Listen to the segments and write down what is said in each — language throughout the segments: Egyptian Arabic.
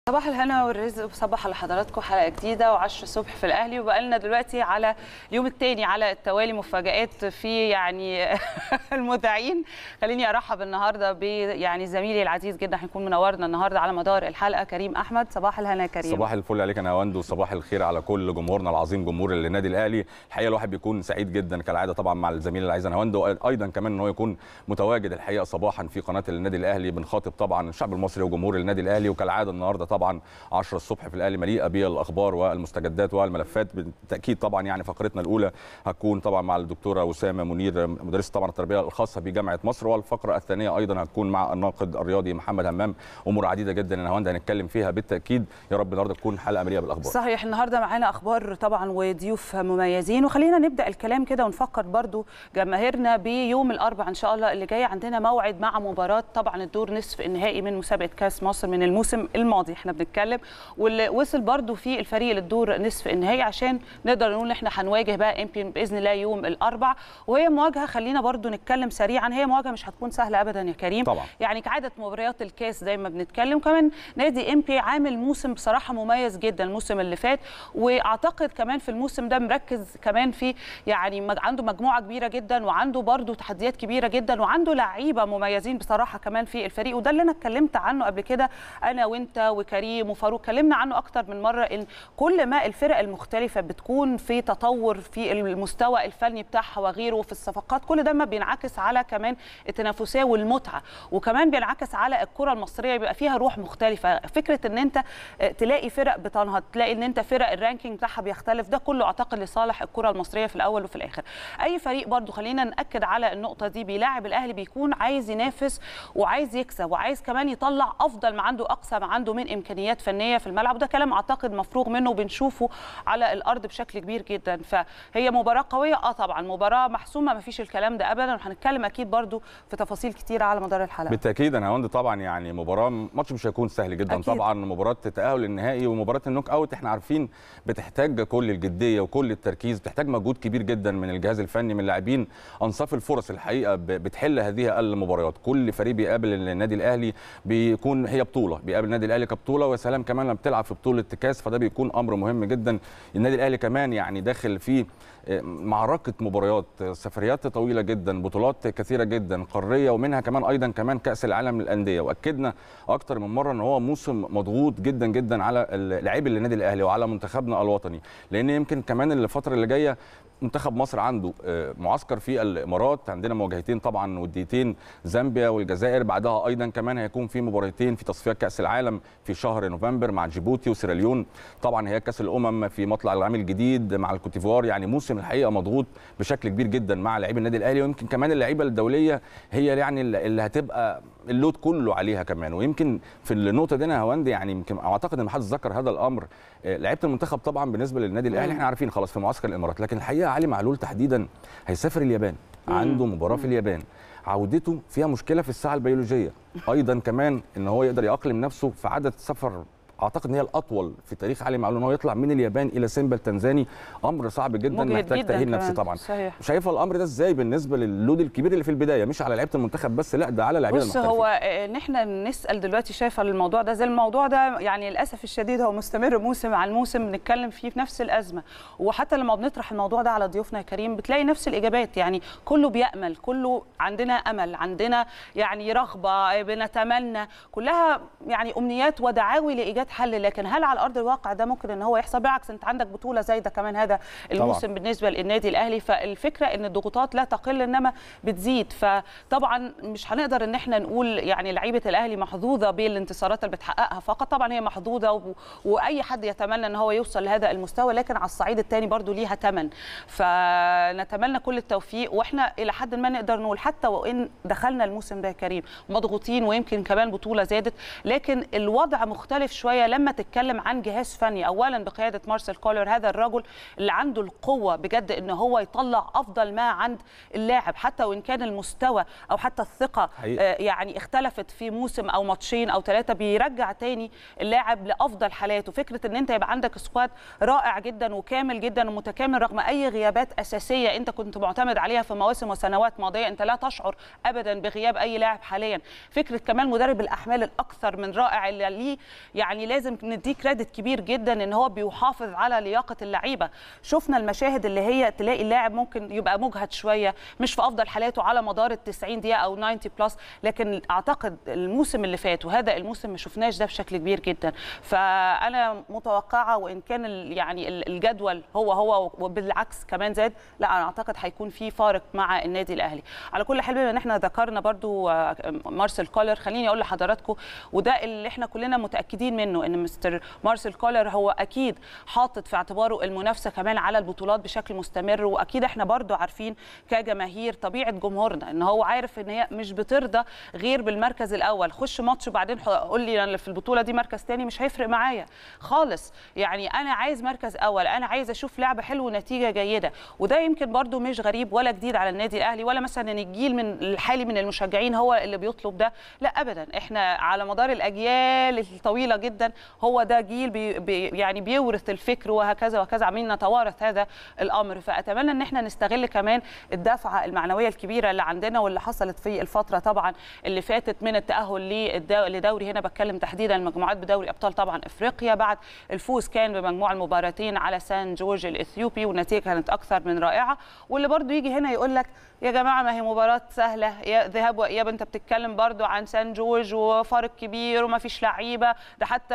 صباح الهنا والرزق وصباح على حضراتكم حلقه جديده و10 الصبح في الاهلي وبقى لنا دلوقتي على اليوم الثاني على التوالي مفاجات في يعني المذيعين خليني ارحب النهارده ب يعني زميلي العزيز جدا هيكون منورنا النهارده على مدار الحلقه كريم احمد صباح الهنا يا كريم صباح الفل عليك انا وند وصباح الخير على كل جمهورنا العظيم جمهور النادي الاهلي الحقيقه الواحد بيكون سعيد جدا كالعاده طبعا مع الزميل العزيز انا وند وايضا كمان ان هو يكون متواجد الحقيقه صباحا في قناه النادي الاهلي بنخاطب طبعا الشعب المصري وجمهور النادي الاهلي وكالعاده النهارده طبعا 10 الصبح في الاهلي مليئه بالاخبار والمستجدات والملفات بالتاكيد طبعا يعني فقرتنا الاولى هتكون طبعا مع الدكتوره وسامه منير مدرسه طبعا التربيه الخاصه بجامعه مصر والفقره الثانيه ايضا هتكون مع الناقد الرياضي محمد همام امور عديده جدا ان هوند هنتكلم فيها بالتاكيد يا رب النهارده تكون حلقه مليئه بالاخبار صحيح النهارده معانا اخبار طبعا وضيوف مميزين وخلينا نبدا الكلام كده ونفكر برضو جماهيرنا بيوم الاربعاء ان شاء الله اللي جاي عندنا موعد مع مباراه طبعا الدور نصف النهائي من مسابقه كاس مصر من الموسم الماضي احنا بنتكلم واللي وصل برضو في الفريق للدور نصف النهائي عشان نقدر نقول احنا هنواجه بقى امبي باذن الله يوم الاربع وهي مواجهه خلينا برضو نتكلم سريعا هي مواجهه مش هتكون سهله ابدا يا كريم طبعا. يعني كعاده مباريات الكاس دايما بنتكلم كمان نادي امبي عامل موسم بصراحه مميز جدا الموسم اللي فات واعتقد كمان في الموسم ده مركز كمان في يعني مج- عنده مجموعه كبيره جدا وعنده برضو تحديات كبيره جدا وعنده لعيبه مميزين بصراحه كمان في الفريق وده اللي انا اتكلمت عنه قبل كده انا وانت وكريم وفاروق اتكلمنا عنه اكتر من مره ان كل ما الفرق المختلفه بتكون في تطور في المستوى الفني بتاعها وغيره في الصفقات كل ده ما بينعكس على كمان التنافسيه والمتعه وكمان بينعكس على الكره المصريه بيبقى فيها روح مختلفه فكره ان انت تلاقي فرق بتنهض تلاقي ان انت فرق الرانكينج بتاعها بيختلف ده كله اعتقد لصالح الكره المصريه في الاول وفي الاخر اي فريق برضو خلينا ناكد على النقطه دي بيلاعب الاهلي بيكون عايز ينافس وعايز يكسب وعايز كمان يطلع افضل ما عنده اقصى ما عنده من امكانيات فنيه في الملعب وده كلام اعتقد مفروغ منه وبنشوفه على الارض بشكل كبير جدا فهي مباراه قويه اه طبعا مباراه محسومه ما فيش الكلام ده ابدا وهنتكلم اكيد برضو في تفاصيل كتير على مدار الحلقه بالتاكيد انا هوند طبعا يعني مباراه ماتش مش هيكون سهل جدا أكيد. طبعا مباراه التاهل النهائي ومباراه النوك اوت احنا عارفين بتحتاج كل الجديه وكل التركيز بتحتاج مجهود كبير جدا من الجهاز الفني من اللاعبين انصاف الفرص الحقيقه ب- بتحل هذه المباريات كل فريق بيقابل النادي الاهلي بيكون هي بطوله بيقابل النادي الاهلي كبطوله ويا سلام كمان لما بتلعب في بطوله كاس فده بيكون امر مهم جدا النادي الاهلي كمان يعني داخل في معركه مباريات سفريات طويله جدا بطولات كثيره جدا قاريه ومنها كمان ايضا كمان كاس العالم للانديه واكدنا اكتر من مره ان هو موسم مضغوط جدا جدا على لاعبي النادي الاهلي وعلى منتخبنا الوطني لان يمكن كمان الفتره اللي جايه منتخب مصر عنده آه، معسكر في الامارات عندنا مواجهتين طبعا وديتين زامبيا والجزائر بعدها ايضا كمان هيكون في مباراتين في تصفيات كاس العالم في شهر نوفمبر مع جيبوتي وسيراليون طبعا هي كاس الامم في مطلع العام الجديد مع الكوتيفوار يعني موسم الحقيقه مضغوط بشكل كبير جدا مع لاعبي النادي الاهلي ويمكن كمان اللعيبه الدوليه هي يعني اللي هتبقى اللود كله عليها كمان ويمكن في النقطه دي انا هوند يعني يمكن اعتقد ان محدش ذكر هذا الامر آه، لعيبه المنتخب طبعا بالنسبه للنادي الاهلي احنا عارفين خلاص في معسكر الامارات لكن الحقيقه علي معلول تحديدا هيسافر اليابان عنده مباراه في اليابان عودته فيها مشكله في الساعه البيولوجيه ايضا كمان ان هو يقدر يأقلم نفسه في عدد سفر اعتقد ان هي الاطول في تاريخ علي معلول ان هو يطلع من اليابان الى سيمبا التنزاني امر صعب جدا مجهد محتاج جداً تاهيل كمان. نفسي طبعا صحيح. شايفه الامر ده ازاي بالنسبه للود الكبير اللي في البدايه مش على لعيبه المنتخب بس لا ده على لاعبين بص المحترفين هو ان احنا نسال دلوقتي شايفه الموضوع ده زي الموضوع ده يعني للاسف الشديد هو مستمر موسم عن موسم بنتكلم فيه في نفس الازمه وحتى لما بنطرح الموضوع ده على ضيوفنا يا كريم بتلاقي نفس الاجابات يعني كله بيامل كله عندنا امل عندنا يعني رغبه بنتمنى كلها يعني امنيات ودعاوي لايجاد حل لكن هل على ارض الواقع ده ممكن ان هو يحصل بالعكس انت عندك بطوله زي ده كمان هذا الموسم بالنسبه للنادي الاهلي فالفكره ان الضغوطات لا تقل انما بتزيد فطبعا مش هنقدر ان احنا نقول يعني لعيبه الاهلي محظوظه بالانتصارات اللي بتحققها فقط طبعا هي محظوظه و... واي حد يتمنى ان هو يوصل لهذا المستوى لكن على الصعيد الثاني برضو ليها ثمن فنتمنى كل التوفيق واحنا الى حد ما نقدر نقول حتى وان دخلنا الموسم ده يا كريم مضغوطين ويمكن كمان بطوله زادت لكن الوضع مختلف شويه لما تتكلم عن جهاز فني اولا بقياده مارسيل كولر هذا الرجل اللي عنده القوه بجد ان هو يطلع افضل ما عند اللاعب حتى وان كان المستوى او حتى الثقه حقيقي. آه، يعني اختلفت في موسم او ماتشين او ثلاثه بيرجع تاني اللاعب لافضل حالاته فكره ان انت يبقى عندك سكواد رائع جدا وكامل جدا ومتكامل رغم اي غيابات اساسيه انت كنت معتمد عليها في مواسم وسنوات ماضيه انت لا تشعر ابدا بغياب اي لاعب حاليا فكره كمان مدرب الاحمال الاكثر من رائع اللي ليه يعني لازم نديه كريدت كبير جدا ان هو بيحافظ على لياقه اللعيبه شفنا المشاهد اللي هي تلاقي اللاعب ممكن يبقى مجهد شويه مش في افضل حالاته على مدار ال 90 دقيقه او 90 بلس لكن اعتقد الموسم اللي فات وهذا الموسم ما شفناش ده بشكل كبير جدا فانا متوقعه وان كان يعني الجدول هو هو وبالعكس كمان زاد لا انا اعتقد هيكون في فارق مع النادي الاهلي على كل حال بما ان احنا ذكرنا برضو مارسيل كولر خليني اقول لحضراتكم وده اللي احنا كلنا متاكدين منه ان مستر مارسيل كولر هو اكيد حاطط في اعتباره المنافسه كمان على البطولات بشكل مستمر واكيد احنا برضو عارفين كجماهير طبيعه جمهورنا ان هو عارف ان هي مش بترضى غير بالمركز الاول خش ماتش وبعدين قول لي انا في البطوله دي مركز تاني مش هيفرق معايا خالص يعني انا عايز مركز اول انا عايز اشوف لعبه حلوه ونتيجه جيده وده يمكن برضو مش غريب ولا جديد على النادي الاهلي ولا مثلا الجيل من الحالي من المشجعين هو اللي بيطلب ده لا ابدا احنا على مدار الاجيال الطويله جدا هو ده جيل بي بي يعني بيورث الفكر وهكذا وهكذا عاملين نتوارث هذا الامر فاتمنى ان احنا نستغل كمان الدفعه المعنويه الكبيره اللي عندنا واللي حصلت في الفتره طبعا اللي فاتت من التاهل لدوري هنا بتكلم تحديدا المجموعات بدوري ابطال طبعا افريقيا بعد الفوز كان بمجموع المباراتين على سان جورج الاثيوبي والنتيجه كانت اكثر من رائعه واللي برضو يجي هنا يقول لك يا جماعه ما هي مباراه سهله يا ذهاب واياب انت بتتكلم برضو عن سان جورج وفارق كبير وما فيش لعيبه ده حتى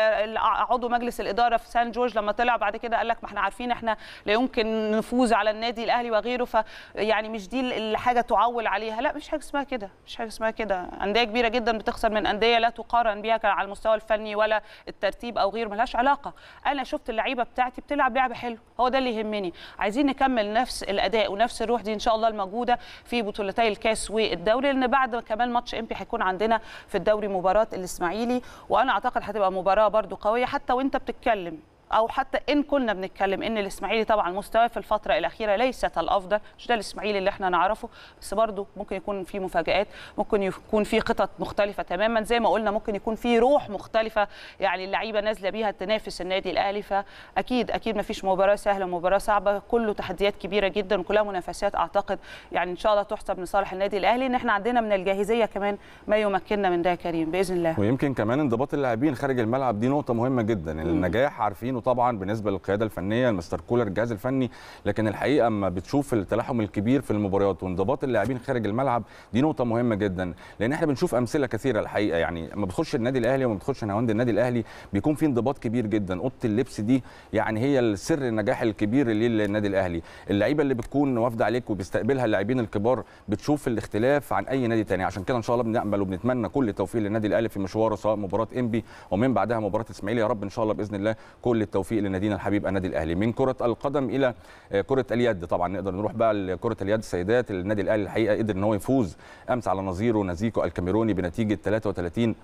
عضو مجلس الاداره في سان جورج لما طلع بعد كده قال لك ما احنا عارفين احنا لا يمكن نفوز على النادي الاهلي وغيره فيعني مش دي الحاجه تعول عليها لا مش حاجه اسمها كده مش حاجه اسمها كده انديه كبيره جدا بتخسر من انديه لا تقارن بيها على المستوى الفني ولا الترتيب او غيره ملهاش علاقه انا شفت اللعيبه بتاعتي بتلعب لعبه حلوه هو ده اللي يهمني عايزين نكمل نفس الاداء ونفس الروح دي ان شاء الله الموجوده في بطولتي الكاس والدوري لان بعد كمان ماتش امبي هيكون عندنا في الدوري مباراه الاسماعيلي وانا اعتقد هتبقى مباراه برده قويه حتى وانت بتتكلم او حتى ان كنا بنتكلم ان الاسماعيلي طبعا مستواه في الفتره الاخيره ليست الافضل مش ده الاسماعيلي اللي احنا نعرفه بس برضه ممكن يكون في مفاجات ممكن يكون في خطط مختلفه تماما زي ما قلنا ممكن يكون في روح مختلفه يعني اللعيبه نازله بيها تنافس النادي الاهلي فاكيد اكيد ما فيش مباراه سهله مباراه صعبه كله تحديات كبيره جدا وكلها منافسات اعتقد يعني ان شاء الله تحسب لصالح النادي الاهلي ان احنا عندنا من الجاهزيه كمان ما يمكننا من ده يا كريم باذن الله ويمكن كمان انضباط اللاعبين خارج الملعب دي نقطه مهمه جدا النجاح عارفينه طبعا بالنسبه للقياده الفنيه المستر كولر الجهاز الفني لكن الحقيقه اما بتشوف التلاحم الكبير في المباريات وانضباط اللاعبين خارج الملعب دي نقطه مهمه جدا لان احنا بنشوف امثله كثيره الحقيقه يعني اما بتخش النادي الاهلي وما بتخش نهاوند النادي الاهلي بيكون في انضباط كبير جدا اوضه اللبس دي يعني هي السر النجاح الكبير للنادي الاهلي اللعيبه اللي بتكون وافده عليك وبيستقبلها اللاعبين الكبار بتشوف الاختلاف عن اي نادي تاني عشان كده ان شاء الله بنامل وبنتمنى كل التوفيق للنادي الاهلي في مشواره سواء مباراه انبي ومن بعدها مباراه الاسماعيلي يا رب ان شاء الله باذن الله كل التوفيق لنادينا الحبيب النادي الاهلي من كره القدم الى كره اليد طبعا نقدر نروح بقى لكره اليد السيدات النادي الاهلي الحقيقه قدر ان هو يفوز امس على نظيره نزيكو الكاميروني بنتيجه 33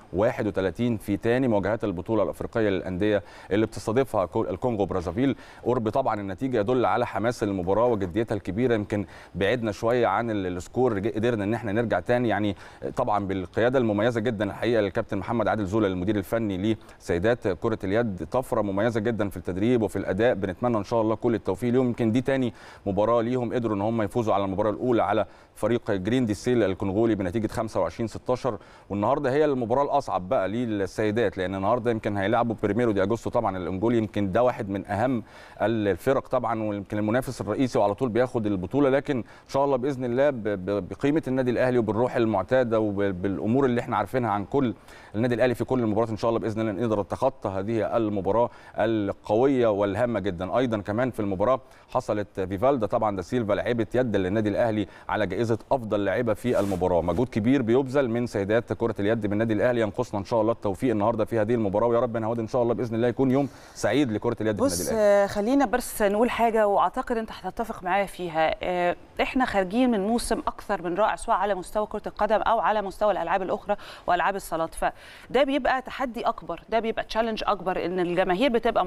31 في ثاني مواجهات البطوله الافريقيه للانديه اللي بتستضيفها الكونغو برازافيل قرب طبعا النتيجه يدل على حماس المباراه وجديتها الكبيره يمكن بعدنا شويه عن السكور قدرنا ان احنا نرجع تاني يعني طبعا بالقياده المميزه جدا الحقيقه للكابتن محمد عادل زولا المدير الفني لسيدات كره اليد طفره مميزه جدا في التدريب وفي الاداء بنتمنى ان شاء الله كل التوفيق ليهم يمكن دي تاني مباراه ليهم قدروا ان هم يفوزوا على المباراه الاولى على فريق جرين دي سيل الكونغولي بنتيجه 25 16 والنهارده هي المباراه الاصعب بقى للسيدات لان النهارده يمكن هيلعبوا بريميرو دي اجوستو طبعا الانجولي يمكن ده واحد من اهم الفرق طبعا ويمكن المنافس الرئيسي وعلى طول بياخد البطوله لكن ان شاء الله باذن الله بقيمه النادي الاهلي وبالروح المعتاده وبالامور اللي احنا عارفينها عن كل النادي الاهلي في كل المباريات ان شاء الله باذن الله نقدر نتخطى هذه المباراه القويه والهامه جدا ايضا كمان في المباراه حصلت فيفالدا طبعا دا سيلفا لعيبه يد للنادي الاهلي على جائزه افضل لاعبه في المباراه مجهود كبير بيبذل من سيدات كره اليد بالنادي الاهلي ينقصنا ان شاء الله التوفيق النهارده في هذه المباراه ويا رب نهود ان شاء الله باذن الله يكون يوم سعيد لكره اليد بالنادي بص الاهلي خلينا بس نقول حاجه واعتقد انت هتتفق معايا فيها احنا خارجين من موسم اكثر من رائع سواء على مستوى كره القدم او على مستوى الالعاب الاخرى والعاب الصالات فده بيبقى تحدي اكبر ده بيبقى تشالنج اكبر ان الجماهير بتبقى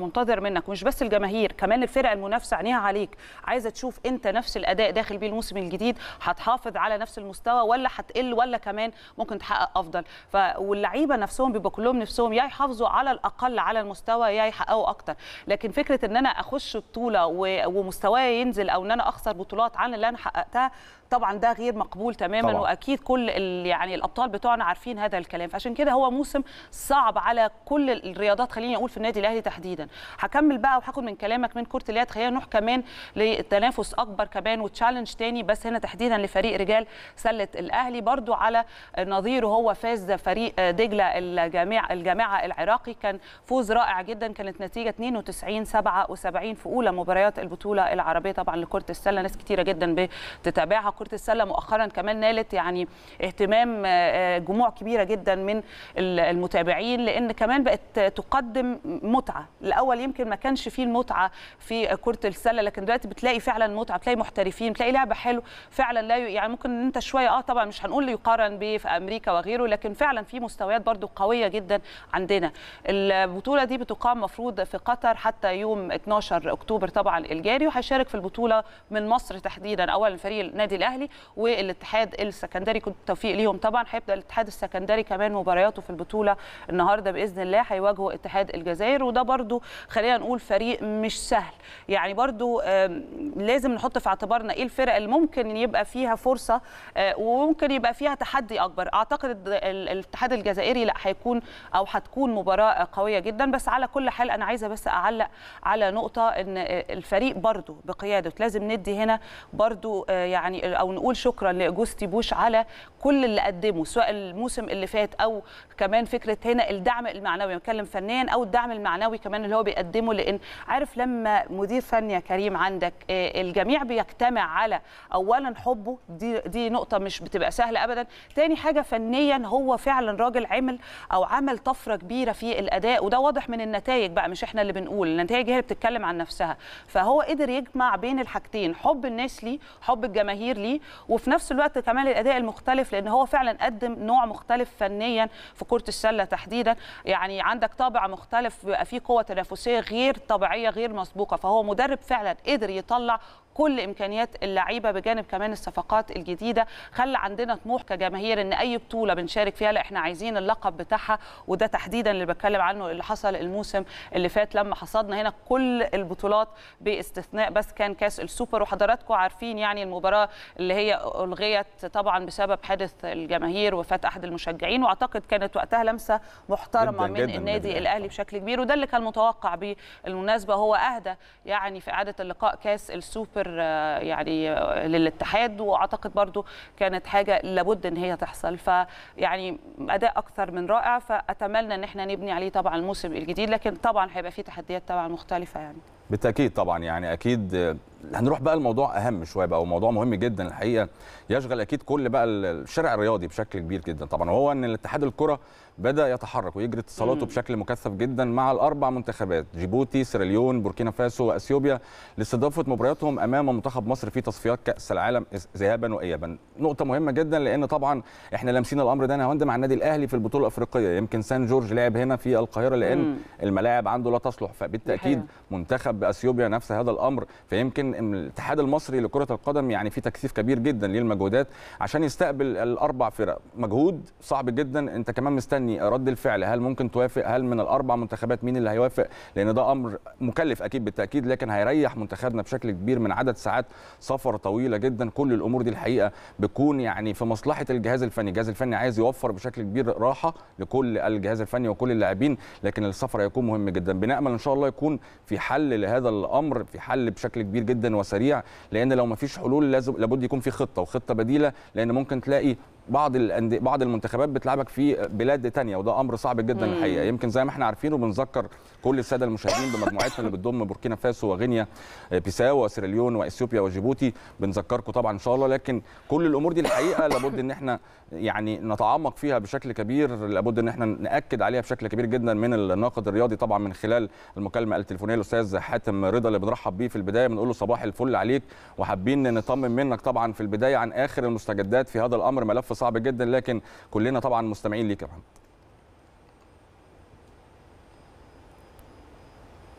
منتظر منك ومش بس الجماهير كمان الفرق المنافسه عينيها عليك عايزه تشوف انت نفس الاداء داخل بيه الموسم الجديد هتحافظ على نفس المستوى ولا هتقل ولا كمان ممكن تحقق افضل ف واللعيبه نفسهم بيبقى كلهم نفسهم يا يحافظوا على الاقل على المستوى يا يحققوا اكتر لكن فكره ان انا اخش بطوله و- ومستواي ينزل او ان انا اخسر بطولات عن اللي انا حققتها طبعا ده غير مقبول تماما طبعاً. واكيد كل ال- يعني الابطال بتوعنا عارفين هذا الكلام فعشان كده هو موسم صعب على كل الرياضات خليني اقول في النادي الاهلي تحديدا هكمل بقى وهاخد من كلامك من كره اليد خلينا نروح كمان لتنافس اكبر كمان وتشالنج تاني بس هنا تحديدا لفريق رجال سله الاهلي برضو على نظيره هو فاز فريق دجله الجامعه الجامعه العراقي كان فوز رائع جدا كانت نتيجه 92 77 في اولى مباريات البطوله العربيه طبعا لكره السله ناس كتيره جدا بتتابعها كره السله مؤخرا كمان نالت يعني اهتمام آه، جموع كبيره جدا من المتابعين لان كمان بقت تقدم متعه الاول يمكن ما كانش فيه المتعه في كره السله لكن دلوقتي بتلاقي فعلا متعه بتلاقي محترفين بتلاقي لعبه حلو فعلا لا ي- يعني ممكن ان انت شويه اه طبعا مش هنقول يقارن به في امريكا وغيره لكن فعلا في مستويات برضو قويه جدا عندنا البطوله دي بتقام مفروض في قطر حتى يوم 12 اكتوبر طبعا الجاري وهيشارك في البطوله من مصر تحديدا اولا فريق النادي الاهلي والاتحاد السكندري كنت توفيق ليهم طبعا هيبدا الاتحاد السكندري كمان مبارياته في البطوله النهارده باذن الله هيواجهوا اتحاد الجزائر وده برضو خلينا نقول فريق مش سهل يعني برضو آم، لازم نحط في اعتبارنا ايه الفرق اللي ممكن يبقى فيها فرصه آه، وممكن يبقى فيها تحدي اكبر اعتقد ال- ال- الاتحاد الجزائري لا هيكون او هتكون مباراه قويه جدا بس على كل حال انا عايزه بس اعلق على نقطه ان الفريق برضو بقياده لازم ندي هنا برضو آه، يعني او نقول شكرا لاجوستي بوش على كل اللي قدمه سواء الموسم اللي فات او كمان فكره هنا الدعم المعنوي بتكلم فنيا او الدعم المعنوي كمان اللي هو بيقدمه لان عارف لما مدير فني يا كريم عندك آه، الجميع بيجتمع على اولا حبه دي دي نقطه مش بتبقى سهله ابدا تاني حاجه فنيا هو فعلا راجل عمل او عمل طفره كبيره في الاداء وده واضح من النتائج بقى مش احنا اللي بنقول النتائج هي اللي بتتكلم عن نفسها فهو قدر يجمع بين الحاجتين حب الناس ليه حب الجماهير ليه وفي نفس الوقت كمان الاداء المختلف لان هو فعلا قدم نوع مختلف فنيا في كره السله تحديدا يعني عندك طابع مختلف بيبقى فيه قوه تنافسيه غير طبيعيه غير مسبوقه فهو مدرب فعلا قدر يطلع كل امكانيات اللعيبه بجانب كمان الصفقات الجديده خلى عندنا طموح كجماهير ان اي بطوله بنشارك فيها لا احنا عايزين اللقب بتاعها وده تحديدا اللي بتكلم عنه اللي حصل الموسم اللي فات لما حصدنا هنا كل البطولات باستثناء بس كان كاس السوبر وحضراتكم عارفين يعني المباراه اللي هي الغيت طبعا بسبب حادث الجماهير وفاه احد المشجعين واعتقد كانت وقتها لمسه محترمه جداً من جداً النادي النادي الأهلي الاهلي بشكل كبير وده اللي كان متوقع بالمناسبه هو اهدى يعني في اعاده اللقاء كاس السوبر آه، يعني آه، للاتحاد واعتقد برضو كانت حاجه لابد ان هي تحصل فيعني اداء اكثر من رائع فاتمنى ان احنا نبني عليه طبعا الموسم الجديد لكن طبعا هيبقى فيه تحديات طبعا مختلفه يعني بالتاكيد طبعا يعني اكيد آه، هنروح بقى الموضوع اهم شويه بقى وموضوع مهم جدا الحقيقه يشغل اكيد كل بقى الشارع الرياضي بشكل كبير جدا طبعا وهو ان الاتحاد الكره بدا يتحرك ويجري اتصالاته مم. بشكل مكثف جدا مع الاربع منتخبات جيبوتي سيراليون بوركينا فاسو واثيوبيا لاستضافه مبارياتهم امام منتخب مصر في تصفيات كاس العالم ذهابا وايابا نقطه مهمه جدا لان طبعا احنا لامسين الامر ده نهاوند مع النادي الاهلي في البطوله الافريقيه يمكن سان جورج لعب هنا في القاهره لان مم. الملاعب عنده لا تصلح فبالتاكيد حقيقة. منتخب اثيوبيا نفس هذا الامر فيمكن إن الاتحاد المصري لكره القدم يعني في تكثيف كبير جدا للمجهودات عشان يستقبل الاربع فرق مجهود صعب جدا انت كمان مستني رد الفعل هل ممكن توافق هل من الاربع منتخبات مين اللي هيوافق لان ده امر مكلف اكيد بالتاكيد لكن هيريح منتخبنا بشكل كبير من عدد ساعات سفر طويله جدا كل الامور دي الحقيقه بتكون يعني في مصلحه الجهاز الفني الجهاز الفني عايز يوفر بشكل كبير راحه لكل الجهاز الفني وكل اللاعبين لكن السفر هيكون مهم جدا بنامل ان شاء الله يكون في حل لهذا الامر في حل بشكل كبير جدا وسريع لان لو ما فيش حلول لازم لابد يكون في خطه وخطه بديله لان ممكن تلاقي بعض الأندية بعض المنتخبات بتلعبك في بلاد تانية وده امر صعب جدا مم. الحقيقه يمكن زي ما احنا عارفين وبنذكر كل الساده المشاهدين بمجموعتنا اللي بتضم بوركينا فاسو وغينيا بيساو وسيراليون واثيوبيا وجيبوتي بنذكركم طبعا ان شاء الله لكن كل الامور دي الحقيقه لابد ان احنا يعني نتعمق فيها بشكل كبير لابد ان احنا ناكد عليها بشكل كبير جدا من الناقد الرياضي طبعا من خلال المكالمه التليفونيه الاستاذ حاتم رضا اللي بنرحب بيه في البدايه بنقول له صباح الفل عليك وحابين نطمن منك طبعا في البدايه عن اخر المستجدات في هذا الامر ملف صعب جدا لكن كلنا طبعا مستمعين ليك يا محمد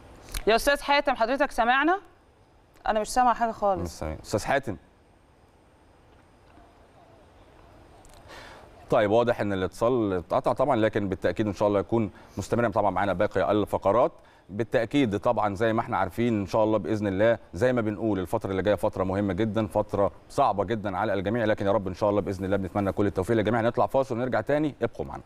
يا استاذ حاتم حضرتك سامعنا انا مش سامع حاجه خالص استاذ حاتم طيب واضح ان الاتصال اتقطع طبعا لكن بالتاكيد ان شاء الله يكون مستمرا طبعا معانا باقي الفقرات بالتاكيد طبعا زي ما احنا عارفين ان شاء الله باذن الله زي ما بنقول الفتره اللي جايه فتره مهمه جدا فتره صعبه جدا على الجميع لكن يا رب ان شاء الله باذن الله بنتمنى كل التوفيق للجميع نطلع فاصل ونرجع تاني ابقوا معنا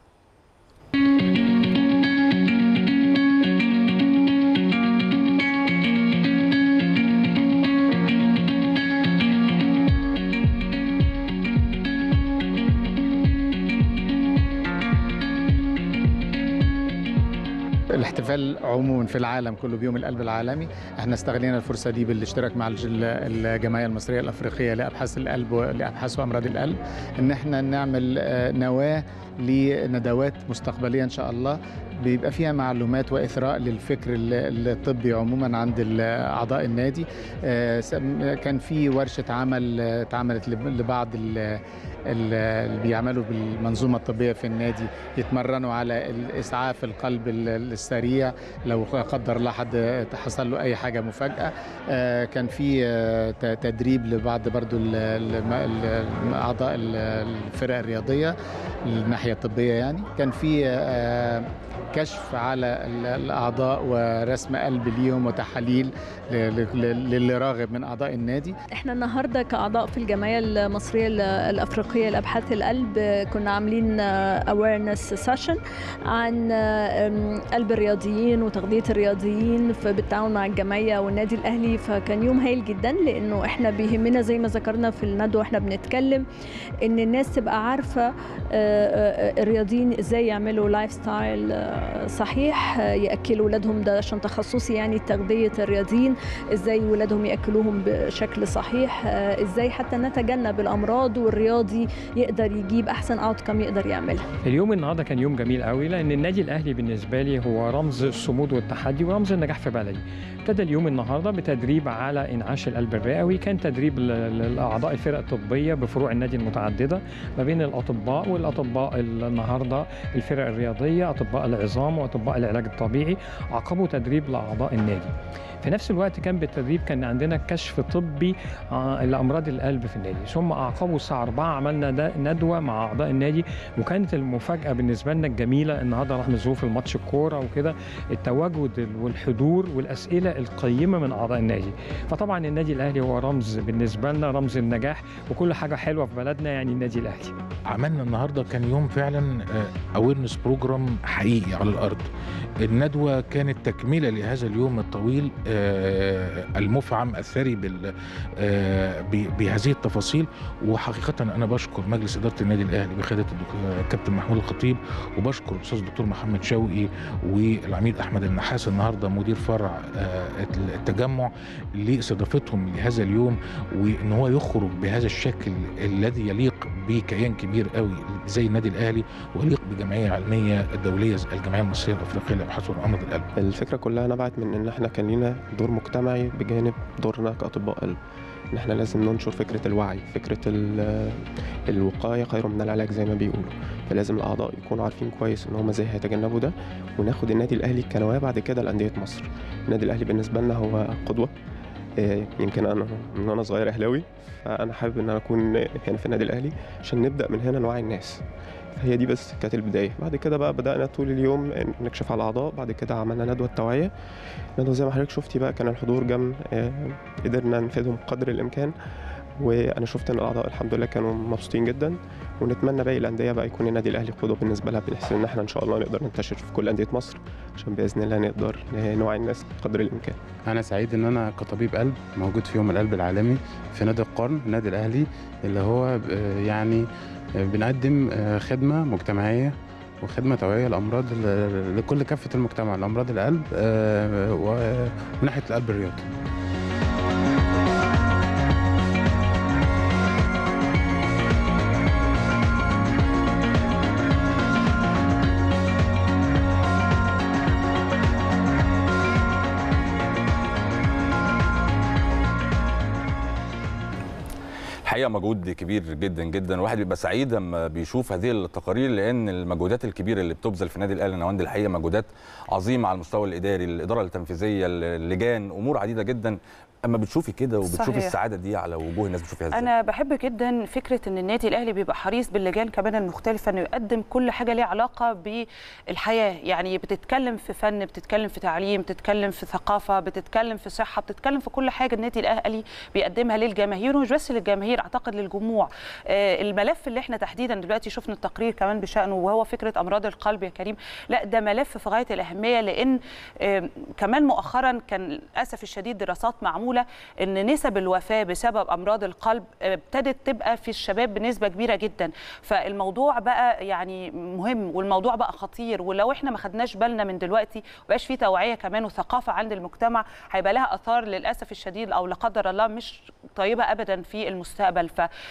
الاحتفال عموما في العالم كله بيوم القلب العالمي احنا استغلينا الفرصه دي بالاشتراك مع الجمعيه المصريه الافريقيه لابحاث القلب ولابحاث وامراض القلب ان احنا نعمل نواه لندوات مستقبليه ان شاء الله بيبقى فيها معلومات واثراء للفكر الطبي عموما عند اعضاء النادي كان في ورشه عمل اتعملت لبعض اللي بيعملوا بالمنظومه الطبيه في النادي يتمرنوا على اسعاف القلب السريع لو قدر الله حد حصل له اي حاجه مفاجاه كان في تدريب لبعض برضو اعضاء الفرق الرياضيه الناحيه الطبيه يعني كان في كشف على الاعضاء ورسم قلب ليهم وتحاليل للي راغب من اعضاء النادي احنا النهارده كاعضاء في الجمعيه المصريه الافريقيه لابحاث القلب كنا عاملين اويرنس سيشن عن قلب الرياضيين وتغذيه الرياضيين بالتعاون مع الجمعيه والنادي الاهلي فكان يوم هايل جدا لانه احنا بيهمنا زي ما ذكرنا في الندوه واحنا بنتكلم ان الناس تبقى عارفه الرياضيين ازاي يعملوا لايف ستايل صحيح ياكلوا اولادهم ده عشان تخصصي يعني تغذيه الرياضيين ازاي ولادهم ياكلوهم بشكل صحيح ازاي حتى نتجنب الامراض والرياضي يقدر يجيب احسن اوتكم يقدر يعملها اليوم النهارده كان يوم جميل قوي لان النادي الاهلي بالنسبه لي هو رمز الصمود والتحدي ورمز النجاح في بلدي ابتدى اليوم النهارده بتدريب على انعاش القلب الرئوي كان تدريب لاعضاء الفرق الطبيه بفروع النادي المتعدده ما بين الاطباء والاطباء النهارده الفرق الرياضيه اطباء العظام واطباء العلاج الطبيعي عقبوا تدريب لاعضاء النادي في نفس الوقت كان بالتدريب كان عندنا كشف طبي لامراض القلب في النادي ثم اعقبوا الساعه 4 عملنا ندوه مع اعضاء النادي وكانت المفاجاه بالنسبه لنا الجميله النهارده رغم ظروف الماتش الكوره وكده التواجد والحضور والاسئله القيمه من اعضاء النادي فطبعا النادي الاهلي هو رمز بالنسبه لنا رمز النجاح وكل حاجه حلوه في بلدنا يعني النادي الاهلي عملنا النهارده كان يوم فعلا اويرنس بروجرام حقيقي على الارض الندوه كانت تكمله لهذا اليوم الطويل المفعم الثري بهذه التفاصيل وحقيقه انا بشكر مجلس اداره النادي الاهلي بقياده الكابتن محمود الخطيب وبشكر الاستاذ الدكتور محمد شوقي والعميد احمد النحاس النهارده مدير فرع التجمع لاستضافتهم لهذا اليوم وان هو يخرج بهذا الشكل الذي يليق بكيان كبير قوي زي النادي الاهلي ويليق بجمعيه علميه الدوليه الجمعيه المصريه الافريقيه لابحاث وامراض القلب. الفكره كلها نبعت من ان احنا كان لينا دور مجتمعي بجانب دورنا كاطباء قلب. ان احنا لازم ننشر فكره الوعي فكره الوقايه خير من العلاج زي ما بيقولوا فلازم الاعضاء يكونوا عارفين كويس ان هم ازاي هيتجنبوا ده وناخد النادي الاهلي كنواه بعد كده لانديه مصر النادي الاهلي بالنسبه لنا هو قدوه يمكن انا من وانا صغير اهلاوي فانا حابب ان انا اكون هنا في النادي الاهلي عشان نبدا من هنا نوعي الناس هي دي بس كانت البدايه بعد كده بقى بدانا طول اليوم نكشف على الاعضاء بعد كده عملنا ندوه توعيه ندوه زي ما حضرتك شفتي بقى كان الحضور جم قدرنا نفيدهم قدر الامكان وانا شفت ان الاعضاء الحمد لله كانوا مبسوطين جدا ونتمنى باقي الانديه بقى يكون النادي الاهلي قدوه بالنسبه لها بحيث ان احنا ان شاء الله نقدر ننتشر في كل انديه مصر عشان باذن الله نقدر نوعي الناس قدر الامكان. انا سعيد ان انا كطبيب قلب موجود في يوم القلب العالمي في نادي القرن النادي الاهلي اللي هو يعني بنقدم خدمه مجتمعيه وخدمه توعيه لامراض لكل كافه المجتمع لامراض القلب وناحيه القلب الرياضي. الحقيقه الحقيقه مجهود كبير جدا جدا الواحد بيبقى سعيد لما بيشوف هذه التقارير لان المجهودات الكبيره اللي بتبذل في النادي الاهلي نواند الحقيقه مجهودات عظيمه على المستوى الاداري الاداره التنفيذيه اللجان امور عديده جدا اما بتشوفي كده وبتشوفي صحيح. السعاده دي على وجوه الناس بتشوفيها ازاي انا بحب جدا فكره ان النادي الاهلي بيبقى حريص باللجان كمان المختلفه انه يقدم كل حاجه ليها علاقه بالحياه يعني بتتكلم في فن بتتكلم في تعليم بتتكلم في ثقافه بتتكلم في صحه بتتكلم في كل حاجه النادي الاهلي بيقدمها للجماهير ومش بس للجماهير اعتقد للجموع آه، الملف اللي احنا تحديدا دلوقتي شفنا التقرير كمان بشانه وهو فكره امراض القلب يا كريم لا ده ملف في غايه الاهميه لان آه، كمان مؤخرا كان للاسف الشديد دراسات معموله ان نسب الوفاه بسبب امراض القلب آه، ابتدت تبقى في الشباب بنسبه كبيره جدا فالموضوع بقى يعني مهم والموضوع بقى خطير ولو احنا ما خدناش بالنا من دلوقتي وبقاش في توعيه كمان وثقافه عند المجتمع هيبقى لها اثار للاسف الشديد او لا قدر الله مش طيبه ابدا في المستقبل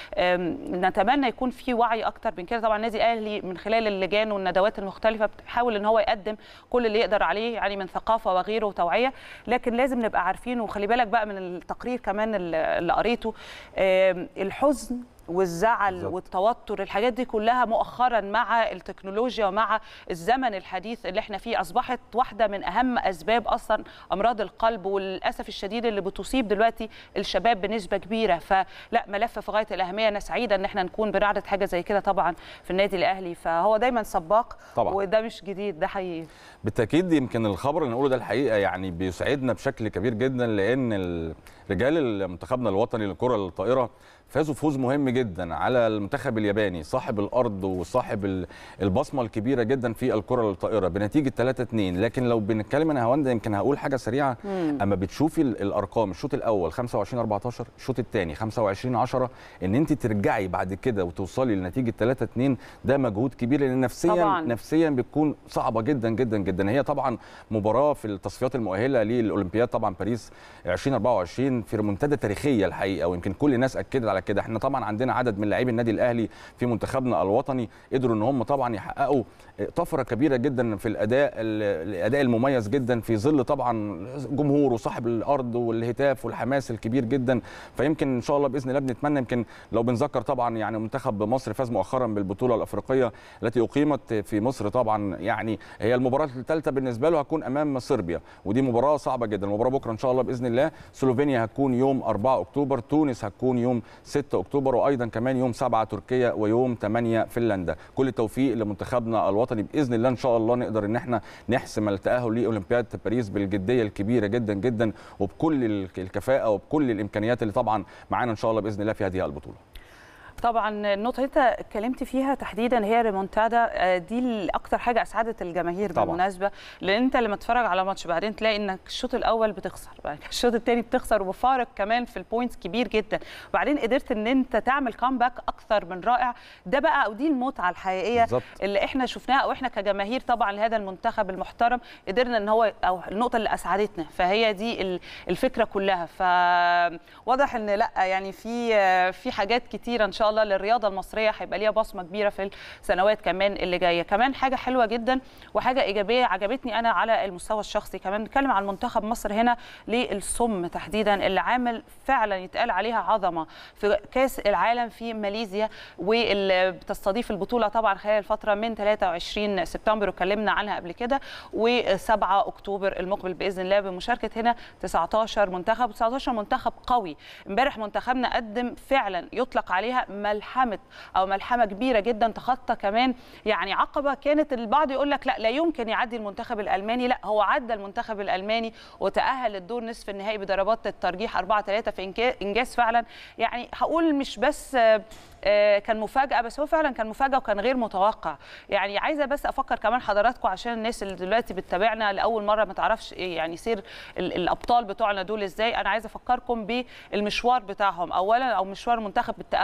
فنتمنى يكون في وعي اكتر من كده طبعا النادي الاهلي من خلال اللجان والندوات المختلفه بتحاول ان هو يقدم كل اللي يقدر عليه يعني من ثقافه وغيره وتوعيه لكن لازم نبقى عارفين وخلي بالك بقى من التقرير كمان اللي اللي قريته آم، الحزن والزعل بالظبط. والتوتر الحاجات دي كلها مؤخرا مع التكنولوجيا ومع الزمن الحديث اللي احنا فيه اصبحت واحده من اهم اسباب اصلا امراض القلب وللاسف الشديد اللي بتصيب دلوقتي الشباب بنسبه كبيره فلا ملف في غايه الاهميه انا سعيده ان احنا نكون بنعرض حاجه زي كده طبعا في النادي الاهلي فهو دايما سباق طبعاً. وده مش جديد ده حقيقي بالتاكيد يمكن الخبر اللي نقوله ده الحقيقه يعني بيسعدنا بشكل كبير جدا لان ال- رجال منتخبنا الوطني للكره الطائره فازوا فوز مهم جدا على المنتخب الياباني صاحب الارض وصاحب ال- البصمه الكبيره جدا في الكره الطائره بنتيجه 3 2 لكن لو بنتكلم انا هوندا يمكن هقول حاجه سريعه اما بتشوفي ال- الارقام الشوط الاول 25 14 الشوط الثاني 25 10 ان انت ترجعي بعد كده وتوصلي لنتيجه 3 2 ده مجهود كبير لان نفسيا طبعاً. نفسيا بتكون صعبه جدا جدا جدا هي طبعا مباراه في التصفيات المؤهله للاولمبياد طبعا باريس 2024 في ريمونتادا تاريخيه الحقيقه ويمكن كل الناس اكدت على كده احنا طبعا عندنا عدد من لاعبي النادي الاهلي في منتخبنا الوطني قدروا ان هم طبعا يحققوا طفره كبيره جدا في الاداء الاداء المميز جدا في ظل طبعا جمهور وصاحب الارض والهتاف والحماس الكبير جدا فيمكن ان شاء الله باذن الله بنتمنى يمكن لو بنذكر طبعا يعني منتخب مصر فاز مؤخرا بالبطوله الافريقيه التي اقيمت في مصر طبعا يعني هي المباراه الثالثه بالنسبه له هتكون امام صربيا ودي مباراه صعبه جدا المباراه بكره ان شاء الله باذن الله سلوفينيا هتكون يوم 4 اكتوبر تونس هتكون يوم 6 اكتوبر وايضا كمان يوم 7 تركيا ويوم 8 فنلندا كل التوفيق لمنتخبنا الوطني باذن الله ان شاء الله نقدر ان احنا نحسم التاهل لاولمبياد باريس بالجديه الكبيره جدا جدا وبكل الكفاءه وبكل الامكانيات اللي طبعا معانا ان شاء الله باذن الله في هذه البطوله طبعا النقطه اللي انت اتكلمت فيها تحديدا هي ريمونتادا آه، دي اكتر حاجه اسعدت الجماهير طبعاً. بالمناسبه لان انت لما تتفرج على ماتش بعدين تلاقي انك الشوط الاول بتخسر بعد كده الشوط الثاني بتخسر وبفارق كمان في البوينتس كبير جدا وبعدين قدرت ان انت تعمل كامباك اكثر من رائع ده بقى ودي المتعه الحقيقيه بالظبط. اللي احنا شفناها او احنا كجماهير طبعا لهذا المنتخب المحترم قدرنا ان هو او النقطه اللي اسعدتنا فهي دي ال- الفكره كلها فواضح ان لا يعني في في حاجات كتيره ان شاء الله للرياضه المصريه هيبقى ليها بصمه كبيره في السنوات كمان اللي جايه كمان حاجه حلوه جدا وحاجه ايجابيه عجبتني انا على المستوى الشخصي كمان نتكلم عن منتخب مصر هنا للصم تحديدا اللي عامل فعلا يتقال عليها عظمه في كاس العالم في ماليزيا واللي بتستضيف البطوله طبعا خلال الفتره من 23 سبتمبر وكلمنا عنها قبل كده و7 اكتوبر المقبل باذن الله بمشاركه هنا 19 منتخب 19 منتخب قوي امبارح منتخبنا قدم فعلا يطلق عليها ملحمه او ملحمه كبيره جدا تخطى كمان يعني عقبه كانت البعض يقول لك لا لا يمكن يعدي المنتخب الالماني لا هو عدى المنتخب الالماني وتاهل للدور نصف النهائي بضربات الترجيح 4 3 في إنجا- انجاز فعلا يعني هقول مش بس آه، آه، كان مفاجاه بس هو فعلا كان مفاجاه وكان غير متوقع يعني عايزه بس افكر كمان حضراتكم عشان الناس اللي دلوقتي بتتابعنا لاول مره ما تعرفش ايه يعني سير ال- الابطال بتوعنا دول ازاي انا عايزه افكركم بالمشوار بتاعهم اولا او مشوار منتخب بالتاهل تحديدا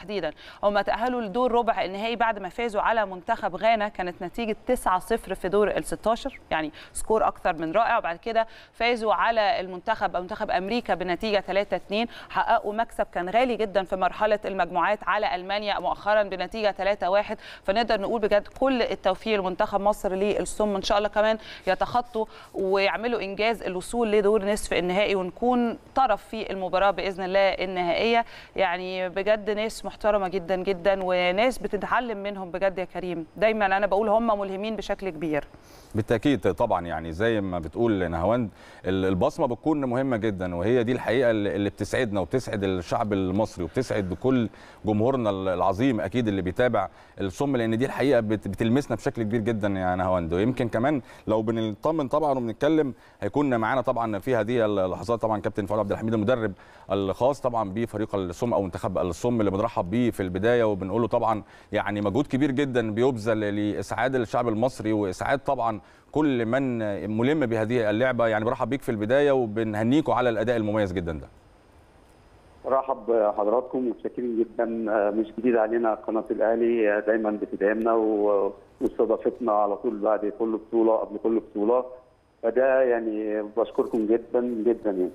تحديدا هم تاهلوا لدور ربع النهائي بعد ما فازوا على منتخب غانا كانت نتيجه 9-0 في دور ال 16 يعني سكور اكثر من رائع وبعد كده فازوا على المنتخب او منتخب امريكا بنتيجه 3-2 حققوا مكسب كان غالي جدا في مرحله المجموعات على المانيا مؤخرا بنتيجه 3-1 فنقدر نقول بجد كل التوفيق لمنتخب مصر للصم ان شاء الله كمان يتخطوا ويعملوا انجاز الوصول لدور نصف النهائي ونكون طرف في المباراه باذن الله النهائيه يعني بجد ناس محترمه جدا جدا وناس بتتعلم منهم بجد يا كريم دايما انا بقول هم ملهمين بشكل كبير بالتاكيد طبعا يعني زي ما بتقول نهاوند البصمه بتكون مهمه جدا وهي دي الحقيقه اللي بتسعدنا وبتسعد الشعب المصري وبتسعد كل جمهورنا العظيم اكيد اللي بيتابع الصم لان دي الحقيقه بتلمسنا بشكل كبير جدا يا نهاوند ويمكن كمان لو بنطمن طبعا وبنتكلم هيكون معانا طبعا في هذه اللحظات طبعا كابتن فؤاد عبد الحميد المدرب الخاص طبعا بفريق الصم او منتخب الصم اللي بنرحب بيه في البدايه وبنقول له طبعا يعني مجهود كبير جدا بيبذل لاسعاد الشعب المصري واسعاد طبعا كل من ملم بهذه اللعبه يعني برحب بيك في البدايه وبنهنيكوا على الاداء المميز جدا ده رحب بحضراتكم ومتشكرين جدا مش جديد علينا قناه الاهلي دايما بتدعمنا واستضافتنا على طول بعد كل بطوله قبل كل بطوله فده يعني بشكركم جدا جدا يعني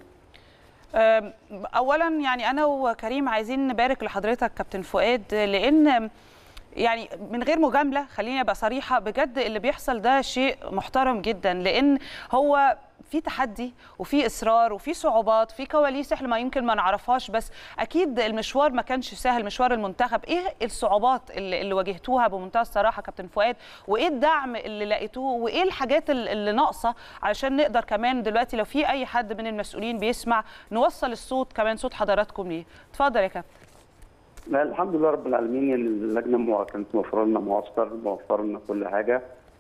اولا يعني انا وكريم عايزين نبارك لحضرتك كابتن فؤاد لان يعني من غير مجامله خليني ابقى صريحه بجد اللي بيحصل ده شيء محترم جدا لان هو في تحدي وفي اصرار وفي صعوبات في كواليس احنا ما يمكن ما نعرفهاش بس اكيد المشوار ما كانش سهل مشوار المنتخب ايه الصعوبات اللي, اللي واجهتوها بمنتهى الصراحه كابتن فؤاد وايه الدعم اللي لقيتوه وايه الحاجات اللي ناقصه علشان نقدر كمان دلوقتي لو في اي حد من المسؤولين بيسمع نوصل الصوت كمان صوت حضراتكم ليه اتفضل يا كابتن لا الحمد لله رب العالمين اللجنه كانت موفره لنا معسكر موفره لنا كل حاجه